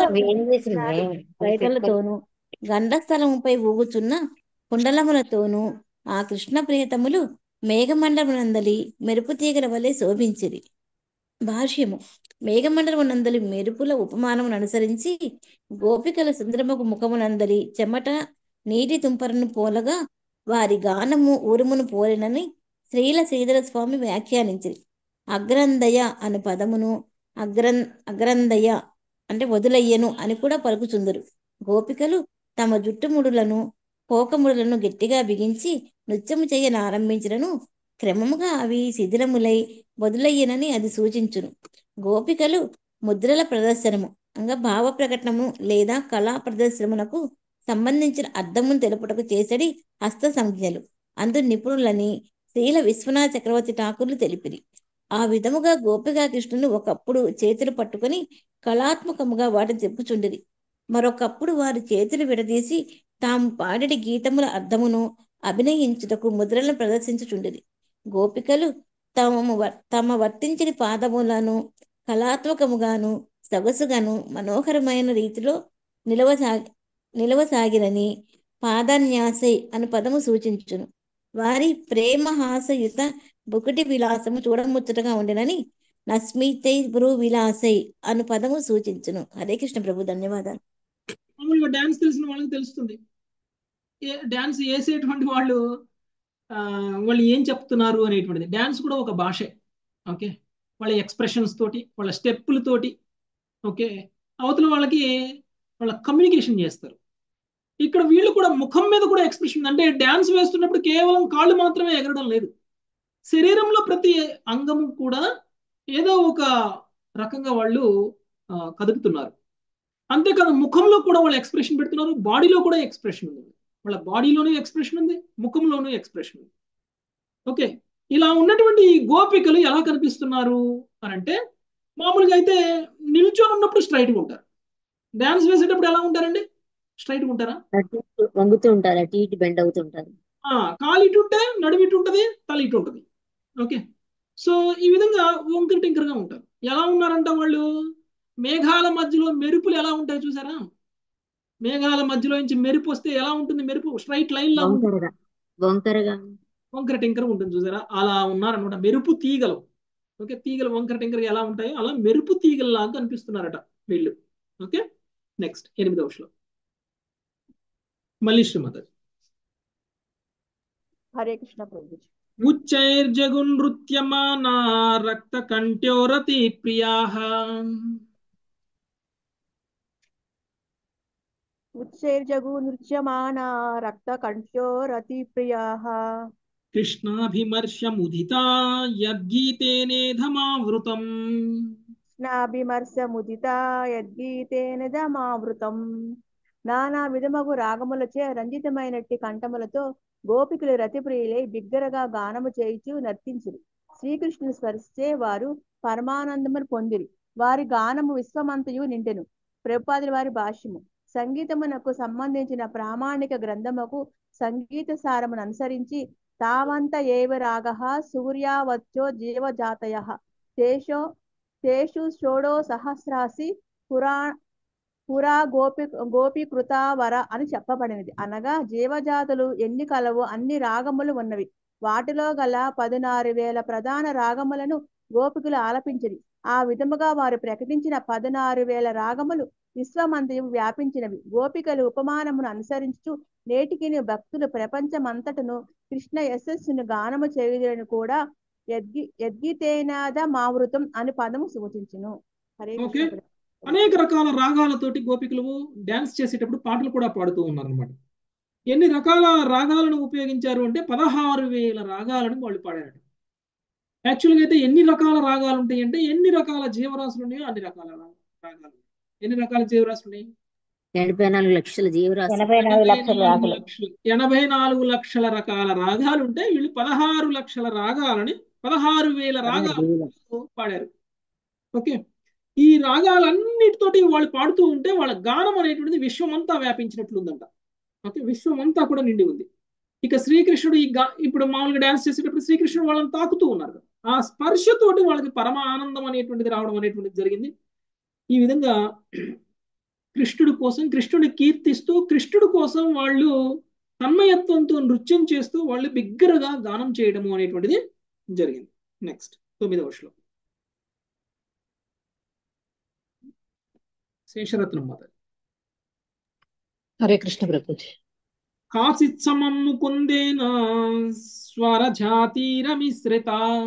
రైతులతోనూ గండస్థలముపై ఊగుచున్న కుండలములతోనూ ఆ కృష్ణ ప్రియతములు మేఘమండలమునందలి మెరుపు తీగల వలె శోభించిరి భాష్యము మేఘమండలమునందలి మెరుపుల ఉపమానమును అనుసరించి గోపికల సుందరముకు ముఖమునందలి చెమట నీటి తుంపరను పోలగా వారి గానము ఊరుమును పోలినని శ్రీల శ్రీధర స్వామి వ్యాఖ్యానించిరి అగ్రందయ అను పదమును అగ్రం అగ్రందయ అంటే వదులయ్యను అని కూడా పలుకుచుందరు గోపికలు తమ జుట్టుముడులను కోకముడులను గట్టిగా బిగించి నృత్యము చేయన ఆరంభించినను క్రమముగా అవి శిథిలములై వదులయ్యనని అది సూచించును గోపికలు ముద్రల ప్రదర్శనము అనగా భావ ప్రకటనము లేదా కళా ప్రదర్శనమునకు సంబంధించిన అర్థమును తెలుపుటకు చేసడి హస్త సంజ్ఞలు అందు నిపుణులని శ్రీల విశ్వనాథ చక్రవర్తి ఠాకూర్లు తెలిపిరి ఆ విధముగా గోపికా కృష్ణుని ఒకప్పుడు చేతులు పట్టుకొని కళాత్మకముగా వాటిని చెప్పుచుండిరి మరొకప్పుడు వారి చేతులు విడదీసి తాము పాడటి గీతముల అర్థమును అభినయించుటకు ముద్రలను ప్రదర్శించుచుండిరి గోపికలు తమ తమ వర్తించిన పాదములను కళాత్మకముగాను సొగసుగాను మనోహరమైన రీతిలో నిలవసాగి నిలవసాగిరని పాదాన్యాసై అను పదము సూచించును వారి ప్రేమహాసయుత బుకుటి విలాసము చూడముచ్చటగా ఉండినని నస్మితై భ్రూ విలాసై అను పదము సూచించును హరే కృష్ణ ప్రభు ధన్యవాదాలు మామూలుగా డాన్స్ తెలిసిన వాళ్ళకి తెలుస్తుంది ఏ డాన్స్ వేసేటువంటి వాళ్ళు ఆ, వాళ్ళు ఏం చెప్తున్నారు అనేటువంటిది డాన్స్ కూడా ఒక భాషే ఓకే వాళ్ళ ఎక్స్ప్రెషన్స్ తోటి వాళ్ళ స్టెప్పుల తోటి ఓకే అవతల వాళ్ళకి వాళ్ళ కమ్యూనికేషన్ చేస్తారు ఇక్కడ వీళ్ళు కూడా ముఖం మీద కూడా ఎక్స్ప్రెషన్ అంటే డాన్స్ వేస్తున్నప్పుడు కేవలం కాళ్ళు మాత్రమే ఎగరడం లేదు శరీరంలో ప్రతి అంగము కూడా ఏదో ఒక రకంగా వాళ్ళు ఆ, కదుపుతున్నారు అంతేకాదు ముఖంలో కూడా వాళ్ళు ఎక్స్ప్రెషన్ పెడుతున్నారు బాడీలో కూడా ఎక్స్ప్రెషన్ ఉంది వాళ్ళ బాడీలోనూ ఎక్స్ప్రెషన్ ఉంది ముఖంలోనూ ఎక్స్ప్రెషన్ ఉంది ఓకే ఇలా ఉన్నటువంటి ఈ గోపికలు ఎలా కనిపిస్తున్నారు అని అంటే మామూలుగా అయితే నిల్చొని ఉన్నప్పుడు స్ట్రైట్గా ఉంటారు డాన్స్ వేసేటప్పుడు ఎలా ఉంటారండి స్ట్రైట్గా ఉంటారా అటు ఇటు వంగుతూ ఉంటారు అటు ఇటు బెండ్ అవుతుంటారు ఆ, కాలు ఇటు ఉంటే నడుము ఇటు ఉంటుంది తల ఇటు ఉంటుంది ఓకే సో ఈ విధంగా వంకర టింకరగా ఉంటారు ఎలా ఉన్నారంట వాళ్ళు మేఘాల మధ్యలో మెరుపులు ఎలా ఉంటాయి చూసారా మేఘాల మధ్యలో నుంచి మెరుపు వస్తే ఎలా ఉంటుంది మెరుపు స్ట్రైట్ లైన్ లా ఉంటుంది వంకరగా వంకరగా వంకర టింకర ఉంటుంది చూసారా అలా ఉన్నారనమాట మెరుపు తీగలు ఓకే తీగలు వంకర టింకర ఎలా ఉంటాయో అలా మెరుపు తీగల్లాగా కనిపిస్తున్నారట వీళ్ళు ఓకే నెక్స్ట్ ఎనిమిదవ శ్లోకం మళ్ళీ శ్రీమతి హరే కృష్ణ ప్రభుజీ ఉచ్చైర్జగునృత్యమానా రక్తకంఠ్యోరతి ప్రియాః ఉచ్చైర్జగు నృత్యమానా రక్త కంఠ్యో రతి ప్రియాః కృష్ణాభిమర్శముదితా యద్గీతేనేధమావృతం స్నాభిమర్శముదిత యద్గీతేన దమావృతం నానా విధమగు రాగములచే రంజితమైనట్టి కంఠములతో గోపికలు రతిప్రియులై బిగ్గరగా గానము చేయుచు నర్తించిరి శ్రీకృష్ణుని స్పరిశే వారు పరమానందమును పొందిరి వారి గానము విశ్వమంతయు నిండెను ప్రభుపాదుల వారి భాష్యము సంగీతమునకు సంబంధించిన ప్రామాణిక గ్రంథముకు సంగీత సారమును అనుసరించి తావంత ఏవ రాగ సూర్యావచ్చో జీవజాతయ తేషో తేషు షోడో సహస్రాసి పురా పురా గోపి గోపీకృతావర అని చెప్పబడినది అనగా జీవజాతులు ఎన్ని కలవో అన్ని రాగములు ఉన్నవి వాటిలో గల పదినారు వేల ప్రధాన రాగములను గోపికలు ఆలపించిరి ఆ విధముగా వారు ప్రకటించిన పదినారు వేల రాగములు విశ్వమంతయు వ్యాపించినవి గోపికలు ఉపమానమును అనుసరించు నేటికి భక్తులు ప్రపంచమంతటను కృష్ణ యశస్సును గానము చేయుదురని కూడా యద్గి యద్గితేనాద మావృతం అని పదము సూచించును హరే ఓకే కృష్ణ అనేక రకాల రాగాలతోటి గోపికలు డాన్స్ చేసేటప్పుడు పాటలు కూడా పాడుతూ ఉన్నారు అనమాట ఎన్ని రకాల రాగాలను ఉపయోగించారు అంటే పదహారు వేల రాగాలను వాళ్ళు పాడారు యాక్చువల్గా అయితే ఎన్ని రకాల రాగాలు ఉంటాయి అంటే ఎన్ని రకాల జీవరాశులు ఉన్నాయో అన్ని రకాల రా- రాగాలు ఎన్ని రకాల జీవరాశులు ఉన్నాయి ఎనభై నాలుగు లక్షల జీవరాశి ఎనభై నాలుగు ఎనభై లక్షల నాలుగు రాగులు లక్షలు ఎనభై నాలుగు లక్షల రకాల రాగాలు ఉంటే వీళ్ళు పదహారు లక్షల రాగాలని పదహారు వేల పదహారు రాగాలు వేల పాడారు ఓకే ఈ రాగాలన్నిటితోటి వాళ్ళు పాడుతూ ఉంటే వాళ్ళ గానం అనేటువంటిది విశ్వమంతా వ్యాపించినట్లుందంట ఓకే విశ్వమంతా కూడా నిండి ఉంది ఇక శ్రీకృష్ణుడు ఈ గా ఇప్పుడు మామూలుగా డాన్స్ చేసేటప్పుడు శ్రీకృష్ణుడు వాళ్ళని తాకుతూ ఉన్నారు ఆ స్పర్శతోటి వాళ్ళకి పరమ ఆనందం అనేటువంటిది రావడం అనేటువంటిది జరిగింది ఈ విధంగా కృష్ణుడి కోసం కృష్ణుడిని కీర్తిస్తూ కృష్ణుడి కోసం వాళ్ళు తన్మయత్వంతో నృత్యం చేస్తూ వాళ్ళు బిగ్గరగా గానం చేయడము అనేటువంటిది జరిగింది నెక్స్ట్ తొమ్మిదవ శ్లోకం శేషరత్నం మాత హరే కృష్ణ ప్రభుజీ కాచిత్ సమం ముకుందేన స్వరజాతిరమిశ్రిత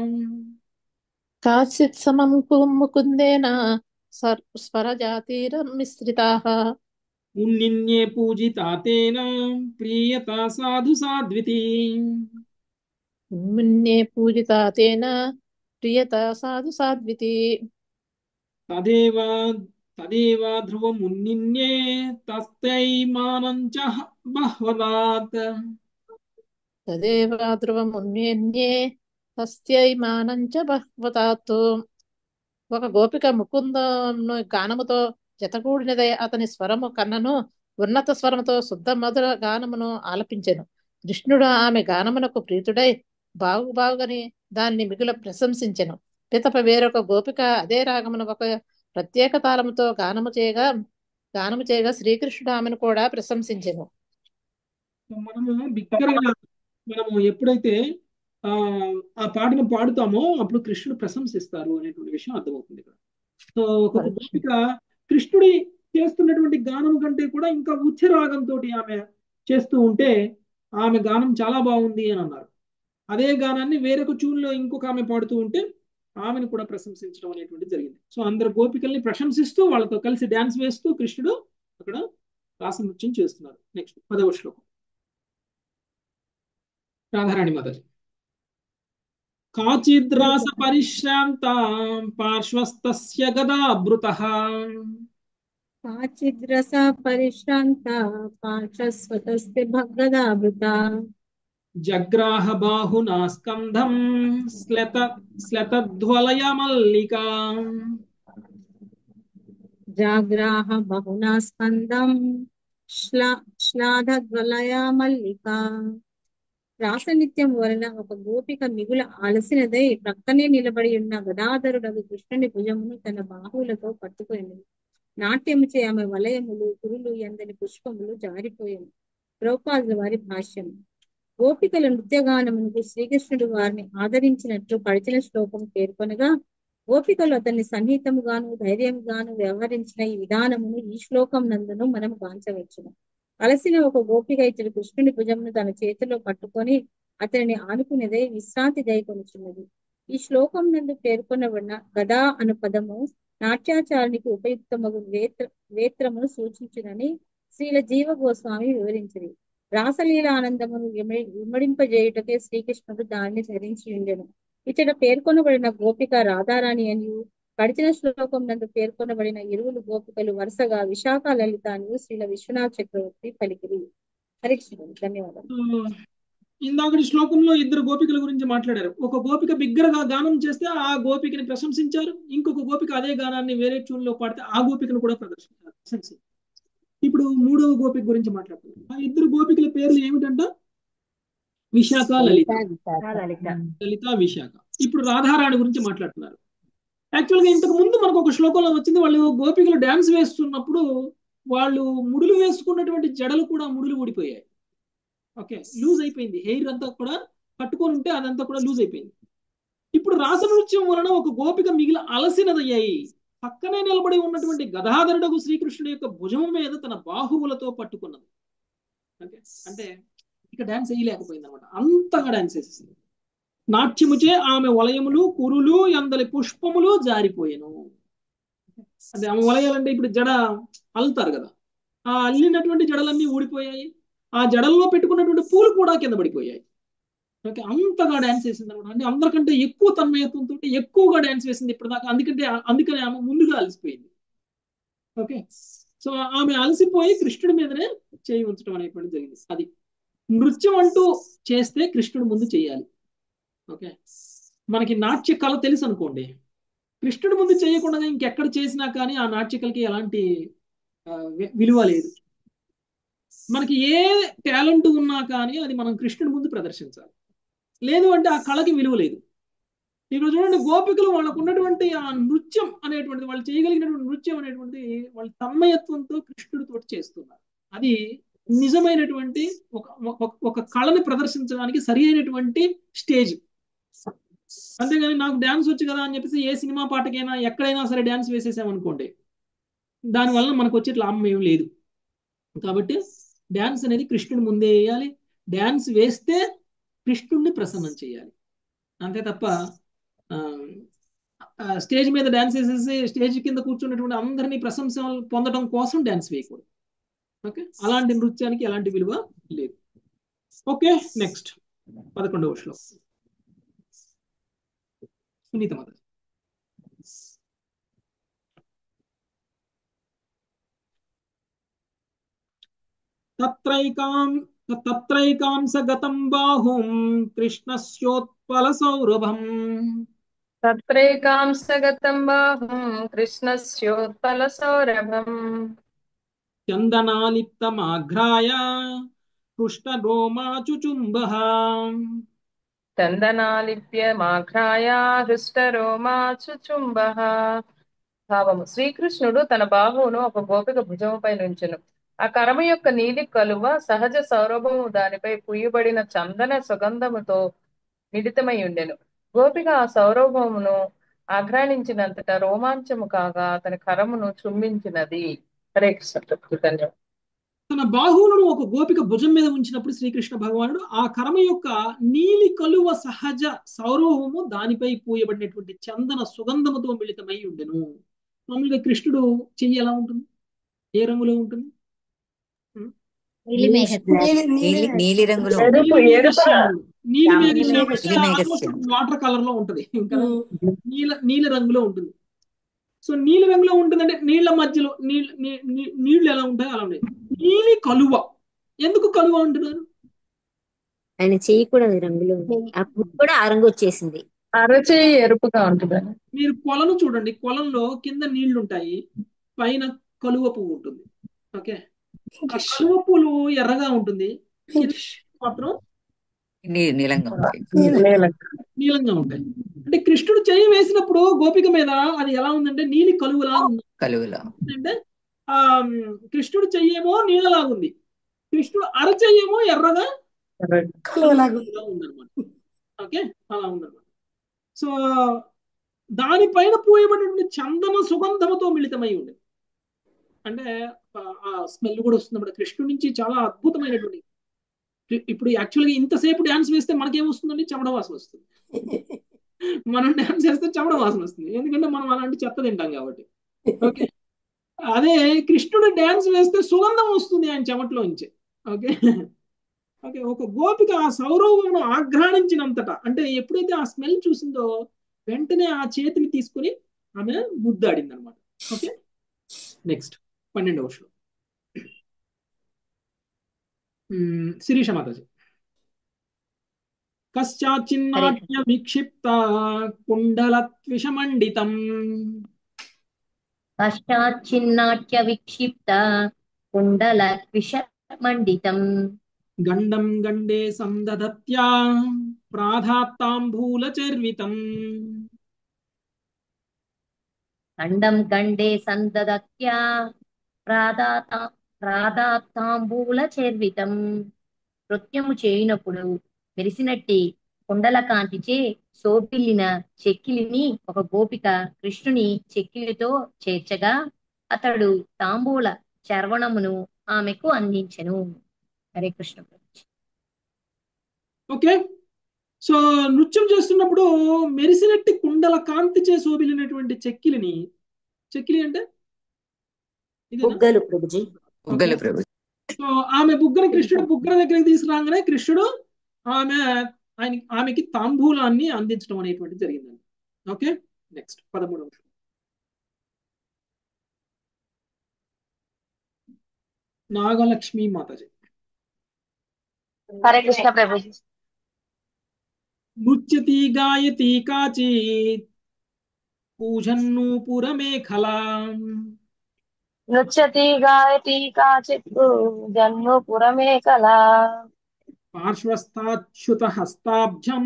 కాచిత్ సమం కు- ముకుందేన సర్- స్వరజాతిరమిశ్రితాః ఉన్నిన్యే పూజితా తేన ప్రియత సాధు సాధ్వితి మున్నే పూజితా తేన ప్రియత సాధు సాధ్వితి తదేవ తదేవ ధ్రువమున్నిన్యే తస్తై మానం చ బహ్వదాత్ తదేవ ధ్రువమున్యే తస్యై మానం చ బహ్వతాత్ ఒక గోపిక ముకుందను గానముతో జతకూడినదై అతని స్వరము కన్నను ఉన్నత స్వరముతో శుద్ధ మధుర గానమును ఆలపించెను కృష్ణుడు ఆమె గానమునకు ప్రీతుడై బాగు బాగుగని దాన్ని మిగుల ప్రశంసించెను పితప వేరొక గోపిక అదే రాగమును ఒక ప్రత్యేక తాళముతో గానము చేయగా గానము చేయగా శ్రీకృష్ణుడు ఆమెను కూడా ప్రశంసించెను మనము బిగ్గరగా మనము ఎప్పుడైతే ఆ ఆ పాటను పాడుతామో అప్పుడు కృష్ణుడు ప్రశంసిస్తారు అనేటువంటి విషయం అర్థమవుతుంది ఇక్కడ సో ఒక గోపిక కృష్ణుడి చేస్తున్నటువంటి గానం కంటే కూడా ఇంకా ఉచ్చ రాగంతో ఆమె చేస్తూ ఉంటే ఆమె గానం చాలా బాగుంది అని అన్నారు అదే గానాన్ని వేరొక ట్యూన్లో ఇంకొక ఆమె పాడుతూ ఉంటే ఆమెను కూడా ప్రశంసించడం అనేటువంటి జరిగింది సో అందరు గోపికల్ని ప్రశంసిస్తూ వాళ్ళతో కలిసి డాన్స్ వేస్తూ కృష్ణుడు అక్కడ రాసనృత్యం చేస్తున్నారు నెక్స్ట్ పదవ శ్లోకం రాధారాణి మాతాజీ కాచిద్రాస పరిశ్రాంత పార్శ్వస్తస్య గదాభృత కాచిద్రస పరిశ్రాంత పార్శ్వస్వతస్తి భగదాభృత జగ్రాహ బాహునా స్కంధం స్లత స్లతధ్వలయ మల్లికా జాగ్రాహ బహునా స్కందం శ్లా శ్లాధద్వలయ మల్లిక రాసనిత్యం వలన ఒక గోపిక మిగుల అలసినదై ప్రక్కనే నిలబడి ఉన్న గదాధరుడగు కృష్ణుని భుజమును తన బాహువులతో పట్టుకుని నాట్యము చే ఆమె వలయములు కురులు ఎందని పుష్పములు జారిపోయాను ద్రౌపాదుల వారి భాష్యం గోపికల నృత్యగానమునకు శ్రీకృష్ణుడు వారిని ఆదరించినట్లు పడిచిన శ్లోకం పేర్కొనగా గోపికలు అతన్ని సన్నిహితముగాను ధైర్యంగాను వ్యవహరించిన ఈ విధానమును ఈ శ్లోకం నందును మనం గాంచవచ్చును అలసిన ఒక గోపిక ఇతడు కృష్ణుని భుజమును తన చేతిలో పట్టుకొని అతనిని ఆనుకునేదే విశ్రాంతి దయకొనుచున్నది ఈ శ్లోకం నందు పేర్కొనబడిన గదా అను పదము నాట్యాచారానికి ఉపయుక్తమగు వేత్ర వేత్రమును సూచించునని శ్రీల జీవ గోస్వామి వివరించింది రాసలీల ఆనందమును విమ విమడింపజేయుటకే శ్రీకృష్ణుడు దానిని ధరించి ఉండెను ఇచ్చట పేర్కొనబడిన గోపిక రాధారాణి అని గడిచిన శ్లోకం నందు పేర్కొనబడిన ఇరువురు గోపికలు వరుసగా విశాఖ లలిత అని శ్రీల విశ్వనాథ్ చక్రవర్తి పలికిరి హరికృష్ణ ధన్యవాదాలు ఇందాకటి శ్లోకంలో ఇద్దరు గోపికల గురించి మాట్లాడారు ఒక గోపిక బిగ్గరగా గానం చేస్తే ఆ గోపికని ప్రశంసించారు ఇంకొక గోపిక అదే గానాన్ని వేరే ట్యూన్ లో పాడితే ఆ గోపికను కూడా ప్రదర్శించారు ప్రశంసించారు ఇప్పుడు మూడవ గోపిక గురించి మాట్లాడుతున్నారు ఆ ఇద్దరు గోపికల పేర్లు ఏమిటంట విశాఖ లలిత లలిత విశాఖ ఇప్పుడు రాధారాణి గురించి మాట్లాడుతున్నారు యాక్చువల్ గా ఇంతకు ముందు మనకు ఒక శ్లోకంలో వచ్చింది వాళ్ళు గోపికలు డాన్స్ వేస్తున్నప్పుడు వాళ్ళు ముడులు వేసుకున్నటువంటి జడలు కూడా ముడులు ఊడిపోయాయి ఓకే లూజ్ అయిపోయింది హెయిర్ అంతా కూడా కట్టుకొని ఉంటే అదంతా కూడా లూజ్ అయిపోయింది ఇప్పుడు రాస నృత్యం వలన ఒక గోపిక మిగిలి అలసినదయ్యాయి పక్కనే నిలబడి ఉన్నటువంటి గదాధరుడకు శ్రీకృష్ణుడి యొక్క భుజము మీద తన బాహువులతో పట్టుకున్నది ఓకే అంటే ఇక డాన్స్ వేయలేకపోయింది అనమాట అంతగా డాన్స్ వేసేసింది నాట్యముచే ఆమె వలయములు కురులు ఎందలి పుష్పములు జారిపోయాను అంటే ఆమె వలయాలంటే ఇప్పుడు జడ అల్లుతారు కదా ఆ అల్లినటువంటి జడలన్నీ ఊడిపోయాయి ఆ జడల్లో పెట్టుకున్నటువంటి పూలు కూడా కింద పడిపోయాయి ఓకే అంతగా డాన్స్ వేసింది అనమాట అంటే అందరికంటే ఎక్కువ తన్మయత్వంతో ఎక్కువగా డాన్స్ వేసింది ఇప్పటిదాకా అందుకంటే అందుకని ఆమె ముందుగా అలసిపోయింది ఓకే సో ఆమె అలసిపోయి కృష్ణుడి మీదనే చేయి ఉంచడం అనేటువంటి జరిగింది అది నృత్యం అంటూ చేస్తే కృష్ణుడి ముందు చేయాలి ఓకే మనకి నాట్య కళ తెలుసు అనుకోండి కృష్ణుడి ముందు చేయకుండా ఇంకెక్కడ చేసినా కానీ ఆ నాట్య కళకి ఎలాంటి విలువ లేదు మనకి ఏ టాలెంట్ ఉన్నా కానీ అది మనం కృష్ణుడి ముందు ప్రదర్శించాలి లేదు అంటే ఆ కళకి విలువ లేదు ఇక్కడ చూడండి గోపికలు వాళ్ళకు ఉన్నటువంటి ఆ నృత్యం అనేటువంటిది వాళ్ళు చేయగలిగినటువంటి నృత్యం అనేటువంటి వాళ్ళ తన్మయత్వంతో కృష్ణుడితో చేస్తున్నారు అది నిజమైనటువంటి ఒక ఒక కళని ప్రదర్శించడానికి సరి అయినటువంటి స్టేజ్ అంతేగాని నాకు డ్యాన్స్ వచ్చు కదా అని చెప్పేసి ఏ సినిమా పాటకైనా ఎక్కడైనా సరే డ్యాన్స్ వేసేసామనుకోండి దానివల్ల మనకు వచ్చే లాభం ఏం లేదు కాబట్టి డ్యాన్స్ అనేది కృష్ణుడి ముందే వేయాలి డ్యాన్స్ వేస్తే కృష్ణుడిని ప్రసన్నం చేయాలి అంతే తప్ప స్టేజ్ మీద డ్యాన్స్ వేసేసి స్టేజ్ కింద కూర్చున్నటువంటి అందరినీ ప్రశంస పొందడం కోసం డ్యాన్స్ వేయకూడదు ఓకే అలాంటి నృత్యానికి ఎలాంటి విలువ లేదు ఓకే నెక్స్ట్ పదకొండవ శ్లోకం సునీత మద తత్రైకాం తత్రైకాంసగతం బాహుం కృష్ణస్యోత్పలసౌరభం తత్రైకాంసగతం బాహుం కృష్ణస్యోత్పలసౌరభం చందనాలిప్తమాఘ్రాయ హృష్టరోమాచుచుంబ చందనాలిప్యమాఘ్రాయ హృష్టరోమాచుచుంబ భావము శ్రీకృష్ణుడు తన బాహువును ఒక గోపిక భుజముపై నుంచెను ఆ కరమ యొక్క నీలి కలువ సహజ సౌరభము దానిపై పుయ్యబడిన చందన సుగంధముతో మిళితమై ఉండెను గోపిక ఆ సౌరభమును ఆఘ్రానించినంతట రోమాంచము కాగా అతని కరమును చుంబించినది హరే కృష్ణ ధన్యవాదాలు తన బాహువులను ఒక గోపిక భుజం మీద ఉంచినప్పుడు శ్రీకృష్ణ భగవానుడు ఆ కర్మ యొక్క నీలి కలువ సహజ సౌరభము దానిపై పూయబడినటువంటి చందన సుగంధముతో మిళితమై ఉండెను మామూలుగా కృష్ణుడు చెయ్యి ఎలా ఉంటుంది ఏ రంగులో ఉంటుంది నీలి రంగులో నీలి వాటర్ కలర్ లో ఉంటది ఇంకా నీల నీల రంగులో ఉంటుంది సో నీలి రంగులో ఉంటుందంటే నీళ్ల మధ్యలో నీళ్లు ఎలా ఉంటాయి అలా ఉంటాయి నీలి కలువ ఎందుకు కలువ అంటున్నారు ఆయన చెయ్యి కూడా రంగులో అప్పుడు కూడా ఆ రంగు వచ్చేసింది అరచేయి ఎరుపుగా ఉంటుంది మీరు కొలను చూడండి కొలంలో కింద నీళ్లు ఉంటాయి పైన కలువ పువ్వు ఉంటుంది ఓకే ఆ కలువ పువ్వు ఎర్రగా ఉంటుంది మాత్రం నీలంగా నీలంగా ఉంటాయి అంటే కృష్ణుడు చెయ్యి వేసినప్పుడు గోపిక మీద అది ఎలా ఉందంటే నీలి కలువులా ఉంది కలువులా అంటే ఆ కృష్ణుడు చెయ్యేమో నీళ్ళలాగుంది కృష్ణుడు అరచెయ్యేమో ఎర్రగా ఉందన్నమాట ఓకే అలా ఉందన్నమాట సో దానిపైన పూయబడినటువంటి చందన సుగంధముతో మిళితమై ఉండేది అంటే ఆ స్మెల్ కూడా వస్తుంది అన్నమాట కృష్ణుడి నుంచి చాలా అద్భుతమైనటువంటి ఇప్పుడు యాక్చువల్గా ఇంతసేపు డ్యాన్స్ వేస్తే మనకేం వస్తుందండి చెమట వాసన వస్తుంది మనం డ్యాన్స్ చేస్తే చెమట వాసన వస్తుంది ఎందుకంటే మనం అలాంటి చెత్త తింటాం కాబట్టి ఓకే అదే కృష్ణుడు డ్యాన్స్ వేస్తే సుగంధం వస్తుంది ఆయన చెమటలోంచి ఓకే ఓకే ఒక గోపిక ఆ సౌరభమును ఆఘ్రాణించినంతట అంటే ఎప్పుడైతే ఆ స్మెల్ చూసిందో వెంటనే ఆ చేతిని తీసుకుని ఆమె ముద్దాడింది అనమాట ఓకే నెక్స్ట్ పన్నెండవ శ్లోకం శిరీష మాతాజీ కశ్చాచిన్నాట్య విక్షిప్త కుండలత్విషమండితం పశ్చాచ్చిన్నాట్య విక్షిప్త కుండలత్విషమండితం గండం గండే సందధత్యా ప్రాధాత్తాంబూలచర్వితం గండం గండే సందదత్యా ప్రాదాత ప్రాదాత్తాంబూల చేర్వితం నృత్యము చేయునప్పుడు మెరిసినట్టి కుండల కాంతిచే సోపిల్లిన చెక్కిలిని ఒక గోపిక కృష్ణుని చెక్కిలితో చేర్చగా అతడు తాంబూల చర్వణమును ఆమెకు అందించెను హరే కృష్ణ ఓకే సో నృత్యం చేస్తున్నప్పుడు మెరిసినట్టి కుండల కాంతి చే శోభిలినటువంటి చెక్కిలిని చెక్కిలి అంటే బుగ్గలు ప్రభుజీ బుగ్గలు ప్రభు సో ఆమె బుగ్గని కృష్ణుడు బుగ్గల దగ్గరికి తీసుకురాగానే కృష్ణుడు ఆమె ఆయన ఆమెకి తాంబూలాన్ని అందించడం అనేటువంటి జరిగిందండి ఓకే నెక్స్ట్ పదమూడవ నాగలక్ష్మి మాతాజీ హరే కృష్ణ ప్రభుజీ నృత్యతి గాయతి కాచిత్ పూజన్నూపురమేఖలా నృత్యతి గాయతి కాచిత్ జన్ను పురమేకలా పార్శ్వస్థాచ్యుత హస్తాబ్జం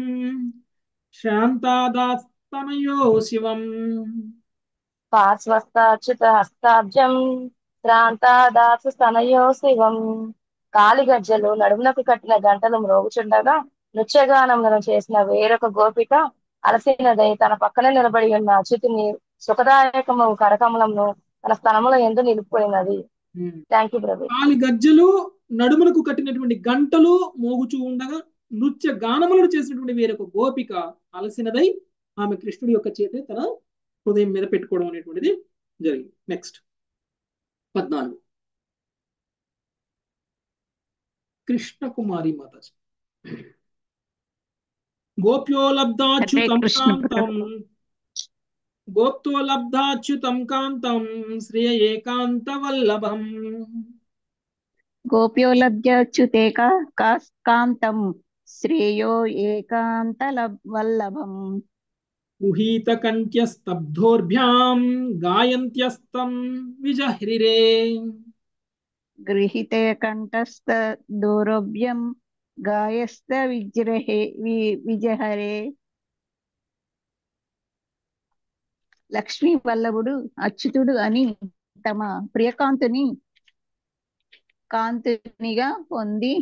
శాంతాదాస్తనయో శివం పార్శ్వస్థాచ్యుత హస్తాబ్జం శ్రాంతాదాసు స్తనయో శివం కాలిగజ్జలు నడుమునకు కట్టిన గంటలు మ్రోగుచుండగా నృత్యగానములను చేసిన వేరొక గోపిక అలసినదై తన పక్కనే నిలబడి ఉన్న అచ్యుతిని సుఖదాయకము కరకమలంను తన స్థనముల ఎందు నిలుపుకున్నది థ్యాంక్ యూ ప్రభు కాలి గజ్జలు నడుములకు కట్టినటువంటి గంటలు మోగుచూ ఉండగా నృత్య గానములను చేసినటువంటి వేరొక గోపిక అలసినదై ఆమె కృష్ణుడి యొక్క చేతి తన హృదయం మీద పెట్టుకోవడం అనేటువంటిది జరిగింది నెక్స్ట్ పద్నాలుగు కృష్ణ కుమారి మాతాజీ గోప్యోలబ్ధాచ్యుతం కాంతం గోప్తోలబ్ధాచ్యుతం కాంతం శ్రియ ఏకాంత వల్లభం గోప్యోలబ్ధ్యచ్యుతే కాంతం శ్రేయో ఏకాంత వల్లభం గృహీత కంఠ్యస్తబ్ధోర్భ్యాం గాయంత్యస్తం విజహ్రిరే గృహీతే కంఠస్థ దౌరభ్యం గాయస్థ విజృహే విజహరే లక్ష్మీ వల్లభుడు అచ్యుతుడు అని తమ ప్రియకాంతుని కాంతునిగా పొంది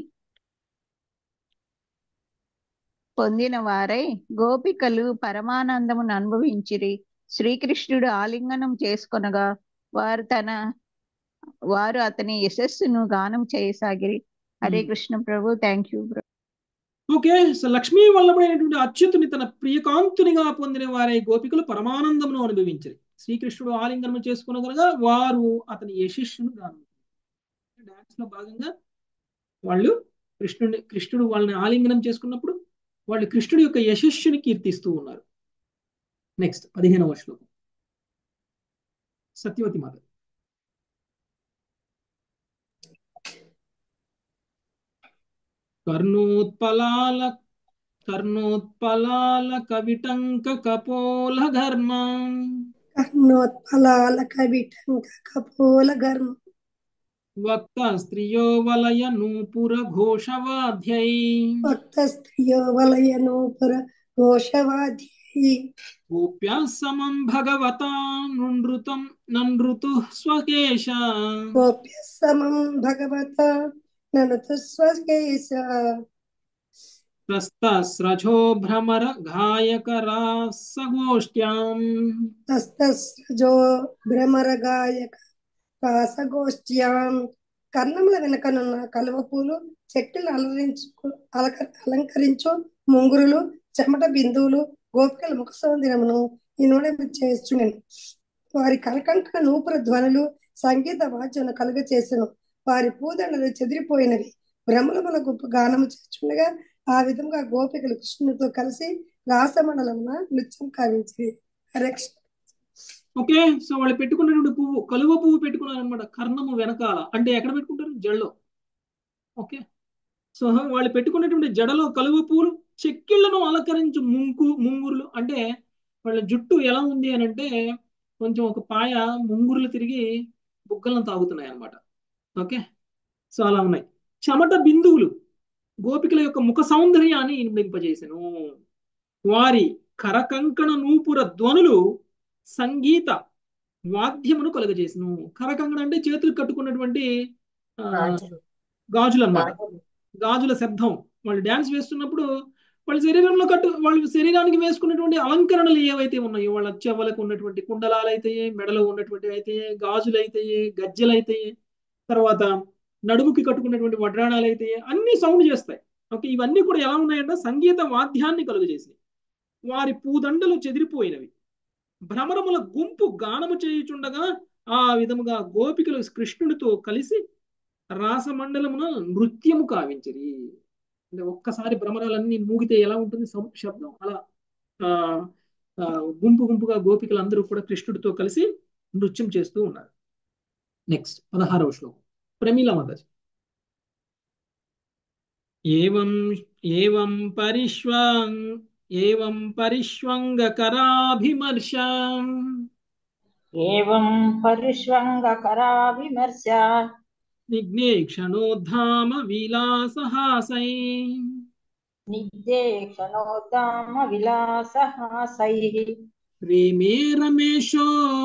పొందిన వారై గోపికలు పరమానందమును అనుభవించిరి శ్రీకృష్ణుడు ఆలింగనం చేసుకొనగా వారు తన వారు అతని యశస్సును గానం చేయసాగిరి హరే కృష్ణ ప్రభు thank you okay so Lakshmi వల్లభుడైనటువంటి అచ్యుతుని తన ప్రియకాంతునిగా పొందిన వారై గోపికలు పరమానందమును అనుభవించరు శ్రీకృష్ణుడు ఆలింగనం చేసుకునగలగా వారు అతని యశస్సును గానం డాన్స్ లో భాగంగా వాళ్ళు కృష్ణుడి కృష్ణుడు వాళ్ళని ఆలింగనం చేసుకున్నప్పుడు వాళ్ళు కృష్ణుడి యొక్క యశస్సుని కీర్తిస్తూ ఉన్నారు నెక్స్ట్ పదిహేనవ శ్లోకం సత్యవతి మాత కర్ణోత్పలాల కర్ణోత్పలాల కవిటంక కపోల ఘర్మ కర్ణోత్పలాల కవిటంక కపోల ఘర్మ వక్త స్త్రియో వలయ నూపుర ఘోషవాధ్యై వక్త స్త్రియో వలయ నూపుర ఘోషవాధ్యై గోప్యా సమం భగవతా నృతం నృతు స్వకేశ గోప్య సమం భగవత ననుతు స్వకేశ తస్తస్రజో భ్రమర గాయక రాసగోష్ఠ్యాం తస్తస్రజో భ్రమర గాయక రాసగోష్ఠ్యాం కర్ణముల వెనకనున్న కలువ పూలు చెట్టులు అలరించు అలక అలంకరించు ముంగురులు చెమట బిందువులు గోపికల ముఖ సౌందర్యమును ఈ నూనె చేస్తున్నాను వారి కలకంకణ నూపుర ధ్వనులు సంగీత వాద్యమును కలుగ చేసెను వారి పూదండలు చెదిరిపోయినవి భ్రమలముల గొప్ప గానము చేస్తుండగా ఆ విధంగా గోపికలు కృష్ణునితో కలిసి రాసమండలమున నృత్యం కావించి హరే కృష్ణ ఓకే సో వాళ్ళు పెట్టుకున్నటువంటి పువ్వు కలువ పువ్వు పెట్టుకున్నారు అనమాట కర్ణము వెనకాల అంటే ఎక్కడ పెట్టుకుంటారు జడలో ఓకే సో వాళ్ళు పెట్టుకున్నటువంటి జడలో కలువ పువ్వులు చెక్కిళ్లను అలంకరించు ముంకు ముంగురులు అంటే వాళ్ళ జుట్టు ఎలా ఉంది అని అంటే కొంచెం ఒక పాయ ముంగురులు తిరిగి బుగ్గలను తాగుతున్నాయి అనమాట ఓకే సో అలా ఉన్నాయి చెమట బిందువులు గోపికల యొక్క ముఖ సౌందర్యాన్ని ఇనుమడింపజేసెను వారి కరకంకణ నూపుర ధ్వనులు సంగీత వాద్యమును కలుగజేసెను కరకంకణ అంటే చేతులు కట్టుకున్నటువంటి ఆ, గాజులు అన్నమాట గాజుల శబ్దం వాళ్ళు డ్యాన్స్ వేస్తున్నప్పుడు వాళ్ళ శరీరంలో కట్టు వాళ్ళ శరీరానికి వేసుకున్నటువంటి అలంకరణలు ఏవైతే ఉన్నాయో వాళ్ళ చెవులకు ఉన్నటువంటి కుండలాలు అయితే మెడలో ఉన్నటువంటి అయితే గాజులు అయితే గజ్జెలు అయితే తర్వాత నడుముకి కట్టుకున్నటువంటి వడ్రాణాలు అయితే అన్ని సౌండ్ చేస్తాయి ఓకే ఇవన్నీ కూడా ఎలా ఉన్నాయంటే సంగీత వాద్యాన్ని కలుగజేసి వారి పూదండలు చెదిరిపోయినవి భ్రమరముల గుంపు గానము చేయుచుండగా ఆ విధముగా గోపికలు కృష్ణుడితో కలిసి రాసమండలమున నృత్యము కావించరి అంటే ఒక్కసారి భ్రమరాలన్నీ మూగితే ఎలా ఉంటుంది సం- శబ్దం అలా ఆ ఆ, గుంపు గుంపుగా గోపికలు అందరూ కూడా కృష్ణుడితో కలిసి నృత్యం చేస్తూ ఉన్నారు నెక్స్ట్ పదహారవ శ్లోకం ప్రమీల మాతాజీ ఏవం ఏవం పరిష్వాం ఏవం పరిష్వంగకరాభిమర్శాం ఏవం పరిష్వంగకరావిమర్శ నిగ్నేక్షణోద్ధామ విలాసహాసై నిర్దేశనోద్దామ విలాసహాసై రేమే రమేశో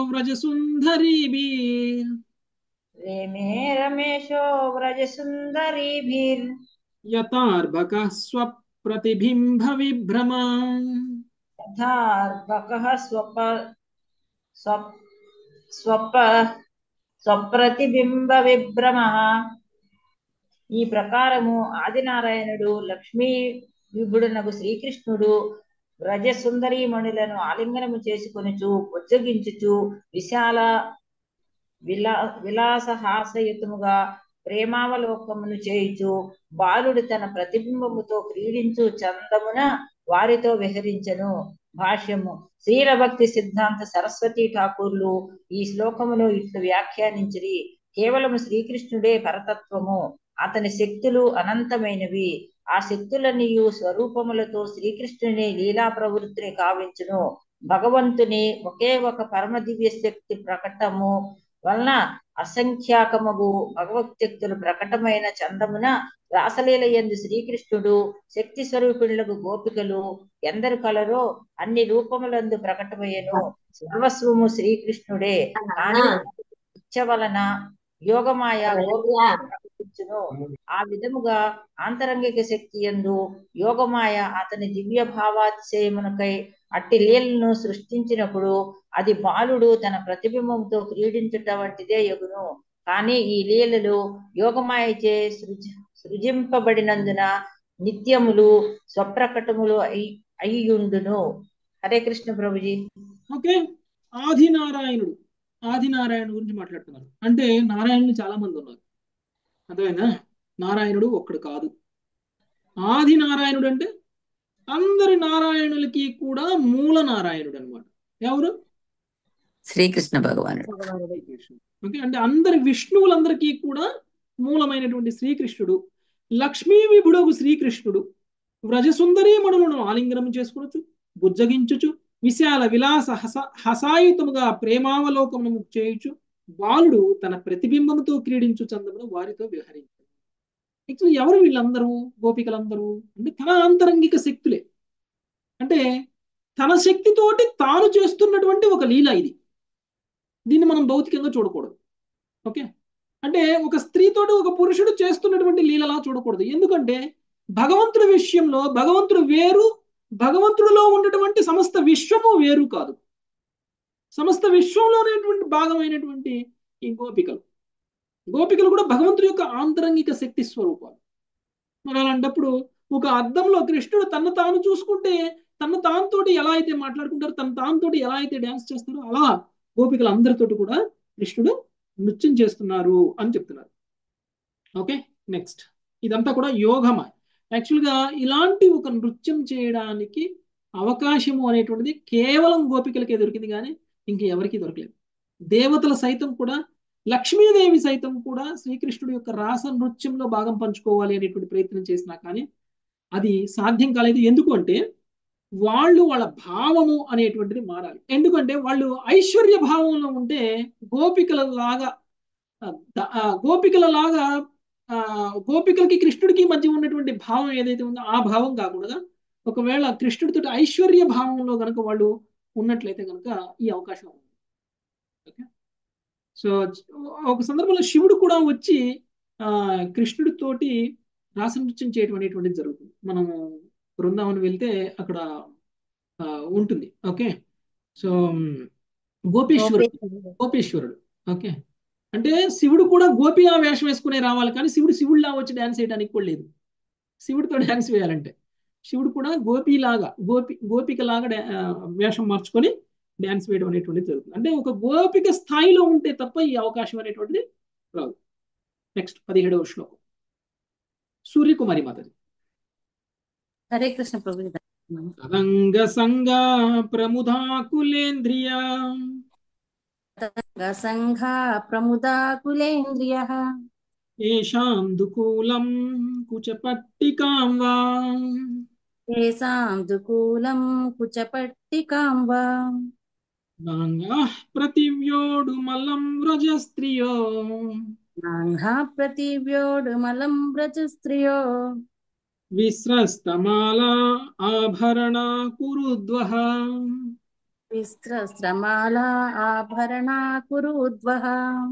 వ్రజసుందరీభిర్ రేమే రమేశో వ్రజసుందరీభిర్ యథార్భకः స్వప్రతిబింబ విభ్రమాం యథార్భకः స్వప స్వ- స్వప స్వప్రతిబింబ విభ్రమ ఈ ప్రకారము ఆదినారాయణుడు లక్ష్మీ విభుడునకు శ్రీకృష్ణుడు వ్రజ సుందరీమణులను ఆలింగనము చేసుకొనుచు బుజ్జగించుచు విశాల విలా విలాసహాసయుతముగా ప్రేమావలోకమును చేయుచు బాలుడు తన ప్రతిబింబముతో క్రీడించు చందమున వారితో విహరించను భాష్యము శ్రీల భక్తి సిద్ధాంత సరస్వతి ఠాకూర్లు ఈ శ్లోకమును ఇట్లు వ్యాఖ్యానించిరి కేవలము శ్రీకృష్ణుడే పరతత్వము అతని శక్తులు అనంతమైనవి ఆ శక్తులన్నీయు స్వరూపములతో శ్రీకృష్ణుని లీలా ప్రవృత్తిని కావించును భగవంతుని ఒకే ఒక పరమ దివ్య శక్తి ప్రకటము వలన అసంఖ్యాకమగు భగవత్శక్తులు ప్రకటమైన చందమున రాసలీల యందు శ్రీకృష్ణుడు శక్తి స్వరూపిణులకు గోపికలు ఎందరు కలరో అన్ని రూపములందు ప్రకటమయ్యను సర్వస్వము శ్రీకృష్ణుడే కానీ ఇచ్చ వలన యోగమాయ గోపికలను ప్రకటించును ఆ విధముగా ఆంతరంగిక శక్తి యందు యోగమాయ అతని దివ్య భావాతిశయమునకై అట్టి లీలను సృష్టించినప్పుడు అది బాలుడు తన ప్రతిబింబంతో క్రీడించుట వంటిదే యగును కానీ ఈ లీలలు యోగమాయచే సృజ సృజింపబడినందున నిత్యములు స్వప్రకటములు అయి అయ్యుండును హరే కృష్ణ ప్రభుజీ ఓకే ఆది నారాయణుడు ఆది నారాయణుడు గురించి మాట్లాడుతున్నారు అంటే నారాయణులు చాలా మంది ఉన్నారు అర్థమైందా నారాయణుడు ఒక్కడు కాదు ఆది నారాయణుడు అంటే అందరి నారాయణులకి కూడా మూల నారాయణుడు అన్నమాట ఎవరు శ్రీకృష్ణ భగవానుడు ఓకే అంటే అందరి విష్ణువులందరికీ కూడా మూలమైనటువంటి శ్రీకృష్ణుడు లక్ష్మీ విభుడగు శ్రీకృష్ణుడు వ్రజసుందరీమణులను ఆలింగనం చేసుకునొచ్చు బుజ్జగించుచు విశాల విలాస హస హసాయుతముగా ప్రేమావలోకమును చేయుచు బాలుడు తన ప్రతిబింబముతో క్రీడించు చందమును వారితో విహరించు యాక్చువల్లీ ఎవరు వీళ్ళందరూ గోపికలందరూ అంటే తన ఆంతరంగిక శక్తులే అంటే తన శక్తితోటి తాను చేస్తున్నటువంటి ఒక లీల ఇది దీన్ని మనం భౌతికంగా చూడకూడదు ఓకే అంటే ఒక స్త్రీతోటి ఒక పురుషుడు చేస్తున్నటువంటి లీలలా చూడకూడదు ఎందుకంటే భగవంతుడి విషయంలో భగవంతుడు వేరు భగవంతుడిలో ఉన్నటువంటి సమస్త విశ్వము వేరు కాదు సమస్త విశ్వంలో ఉన్నటువంటి భాగమైనటువంటి ఈ గోపికలు గోపికలు కూడా భగవంతుడి యొక్క ఆంతరంగిక శక్తి స్వరూపాలు మరి అలాంటప్పుడు ఒక అద్దంలో కృష్ణుడు తను తాను చూసుకుంటే తన తానుతోటి ఎలా అయితే మాట్లాడుకుంటారో తన తానుతోటి ఎలా అయితే డ్యాన్స్ చేస్తారో అలా గోపికలు అందరితోటి కూడా కృష్ణుడు నృత్యం చేస్తున్నారు అని చెప్తున్నారు ఓకే నెక్స్ట్ ఇదంతా కూడా యోగమ యాక్చువల్గా ఇలాంటి ఒక నృత్యం చేయడానికి అవకాశము అనేటువంటిది కేవలం గోపికలకే దొరికింది కానీ ఇంక ఎవరికి దొరకలేదు దేవతల సైతం కూడా లక్ష్మీదేవి సైతం కూడా శ్రీకృష్ణుడి యొక్క రాస నృత్యంలో భాగం పంచుకోవాలి అనేటువంటి ప్రయత్నం చేసినా కానీ అది సాధ్యం కాలేదు ఎందుకు అంటే వాళ్ళు వాళ్ళ భావము అనేటువంటిది మారాలి ఎందుకంటే వాళ్ళు ఐశ్వర్య భావంలో ఉంటే గోపికల లాగా గోపికల లాగా గోపికలకి కృష్ణుడికి మధ్య ఉన్నటువంటి భావం ఏదైతే ఉందో ఆ భావం కాకుండా ఒకవేళ కృష్ణుడితో ఐశ్వర్య భావంలో కనుక వాళ్ళు ఉన్నట్లయితే కనుక ఈ అవకాశం ఉంది ఓకే సో ఒక సందర్భంలో శివుడు కూడా వచ్చి ఆ కృష్ణుడితోటి రాసనృత్యం చేయడం అనేటువంటిది జరుగుతుంది మనము బృందావనం వెళ్తే అక్కడ ఉంటుంది ఓకే సో గోపేశ్వరుడు గోపేశ్వరుడు ఓకే అంటే శివుడు కూడా గోపి ఆ వేషం వేసుకునే రావాలి కానీ శివుడు శివుడిలా వచ్చి డ్యాన్స్ వేయడానికి కూడా లేదు శివుడితో డ్యాన్స్ వేయాలంటే శివుడు కూడా గోపిలాగా గోపి గోపికలాగా వేషం మార్చుకొని డ్యాన్స్ వేయడం అనేటువంటిది జరుగుతుంది అంటే ఒక గోపిక స్థాయిలో ఉంటే తప్ప ఈ అవకాశం అనేటువంటిది రాదు నెక్స్ట్ పదిహేడవ శ్లోకం సూర్యకుమారి మాతది హరే కృష్ణ ప్రభు తదంగ సంగ ప్రముదాకులేంద్రియ సంఘ ప్రముదాకులేంద్రియ ఏషాం దుకూలం కుచపట్టికాం వా ఏషాం దుకూలం కుచపట్టికాం వా నాంగాః ప్రతివ్యోడు మలం వ్రజస్త్రియో నాంగా ప్రతివ్యోడు మలం వ్రజస్త్రియో విస్రస్తమాలా ఆభరణ కురుద్వః విస్త్రస్త్రమాల ఆభరణ కురుద్వః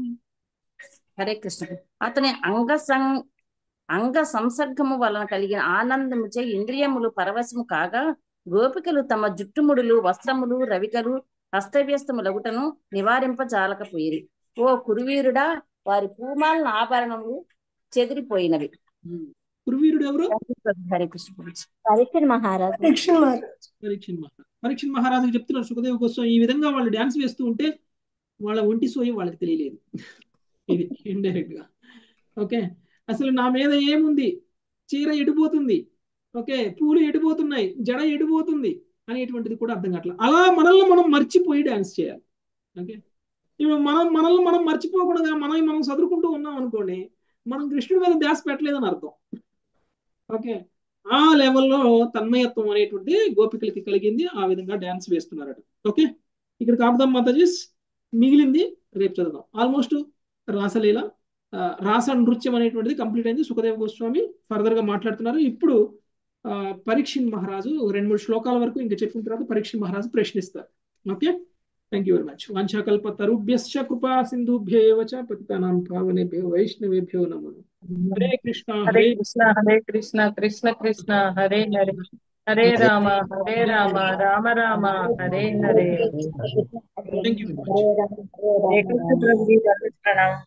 హరే కృష్ణ అతని అంగ సం అంగ సంసర్గము వలన కలిగిన ఆనందముచే ఇంద్రియములు పరవశము కాగా గోపికలు తమ జుట్టుముడులు వస్త్రములు రవికలు హస్తవ్యస్తములగుటను నివారింపజాలకపోయిరి ఓ కురువీరుడా వారి పూమాలను ఆభరణములు చెదిరిపోయినవి కురువీరుడు ఎవరు హరే కృష్ణ పరీక్ష మహారాజ్ పరీక్షణ్ మహారాజ్ పరీక్షణ్ మహారాజుకి చెప్తున్నారు సుఖదేవ్ కోసం ఈ విధంగా వాళ్ళు డ్యాన్స్ వేస్తూ ఉంటే వాళ్ళ ఒంటి సోయి వాళ్ళకి తెలియలేదు ఇది ఇండైరెక్ట్ గా ఓకే అసలు నా మీద ఏముంది చీర ఎడిపోతుంది ఓకే పూలు ఎడిపోతున్నాయి జడ ఎడిపోతుంది అనేటువంటిది కూడా అర్థం కావట్లేదు అలా మనల్ని మనం మర్చిపోయి డ్యాన్స్ చేయాలి ఓకే ఇప్పుడు మనం మనల్ని మనం మర్చిపోకుండా మనం మనం చదువుకుంటూ ఉన్నాం అనుకోండి మనం కృష్ణుడి మీద ధ్యాస పెట్టలేదని అర్థం ఓకే ఆ లెవెల్లో తన్మయత్వం అనేటువంటి గోపికలకి కలిగింది ఆ విధంగా డ్యాన్స్ వేస్తున్నారట ఓకే ఇక్కడ కాపుదాం మాతాజీస్ మిగిలింది రేపు చదువుదాం ఆల్మోస్ట్ రాసలీల రాస నృత్యం అనేటువంటిది కంప్లీట్ అయింది సుఖదేవ గోస్వామి ఫర్దర్ గా మాట్లాడుతున్నారు ఇప్పుడు పరీక్షిన్ మహారాజు రెండు మూడు శ్లోకాల వరకు ఇంకా చెప్పిన తర్వాత పరీక్షిన్ మహారాజు ప్రశ్నిస్తారు okay thank you very much వాంఛాకల్పతరుభ్యశ్చ కృపా సింధుభ్యేవ చ పతితానాం పావనేభ్యో వైష్ణవేభ్యో నమో Hare Krishna Hare Krishna Hare Krishna Krishna Krishna Hare Hare Hare Rama Hare Rama Rama Rama Hare Hare thank you very much Hare Krishna ప్రభు ప్రణామం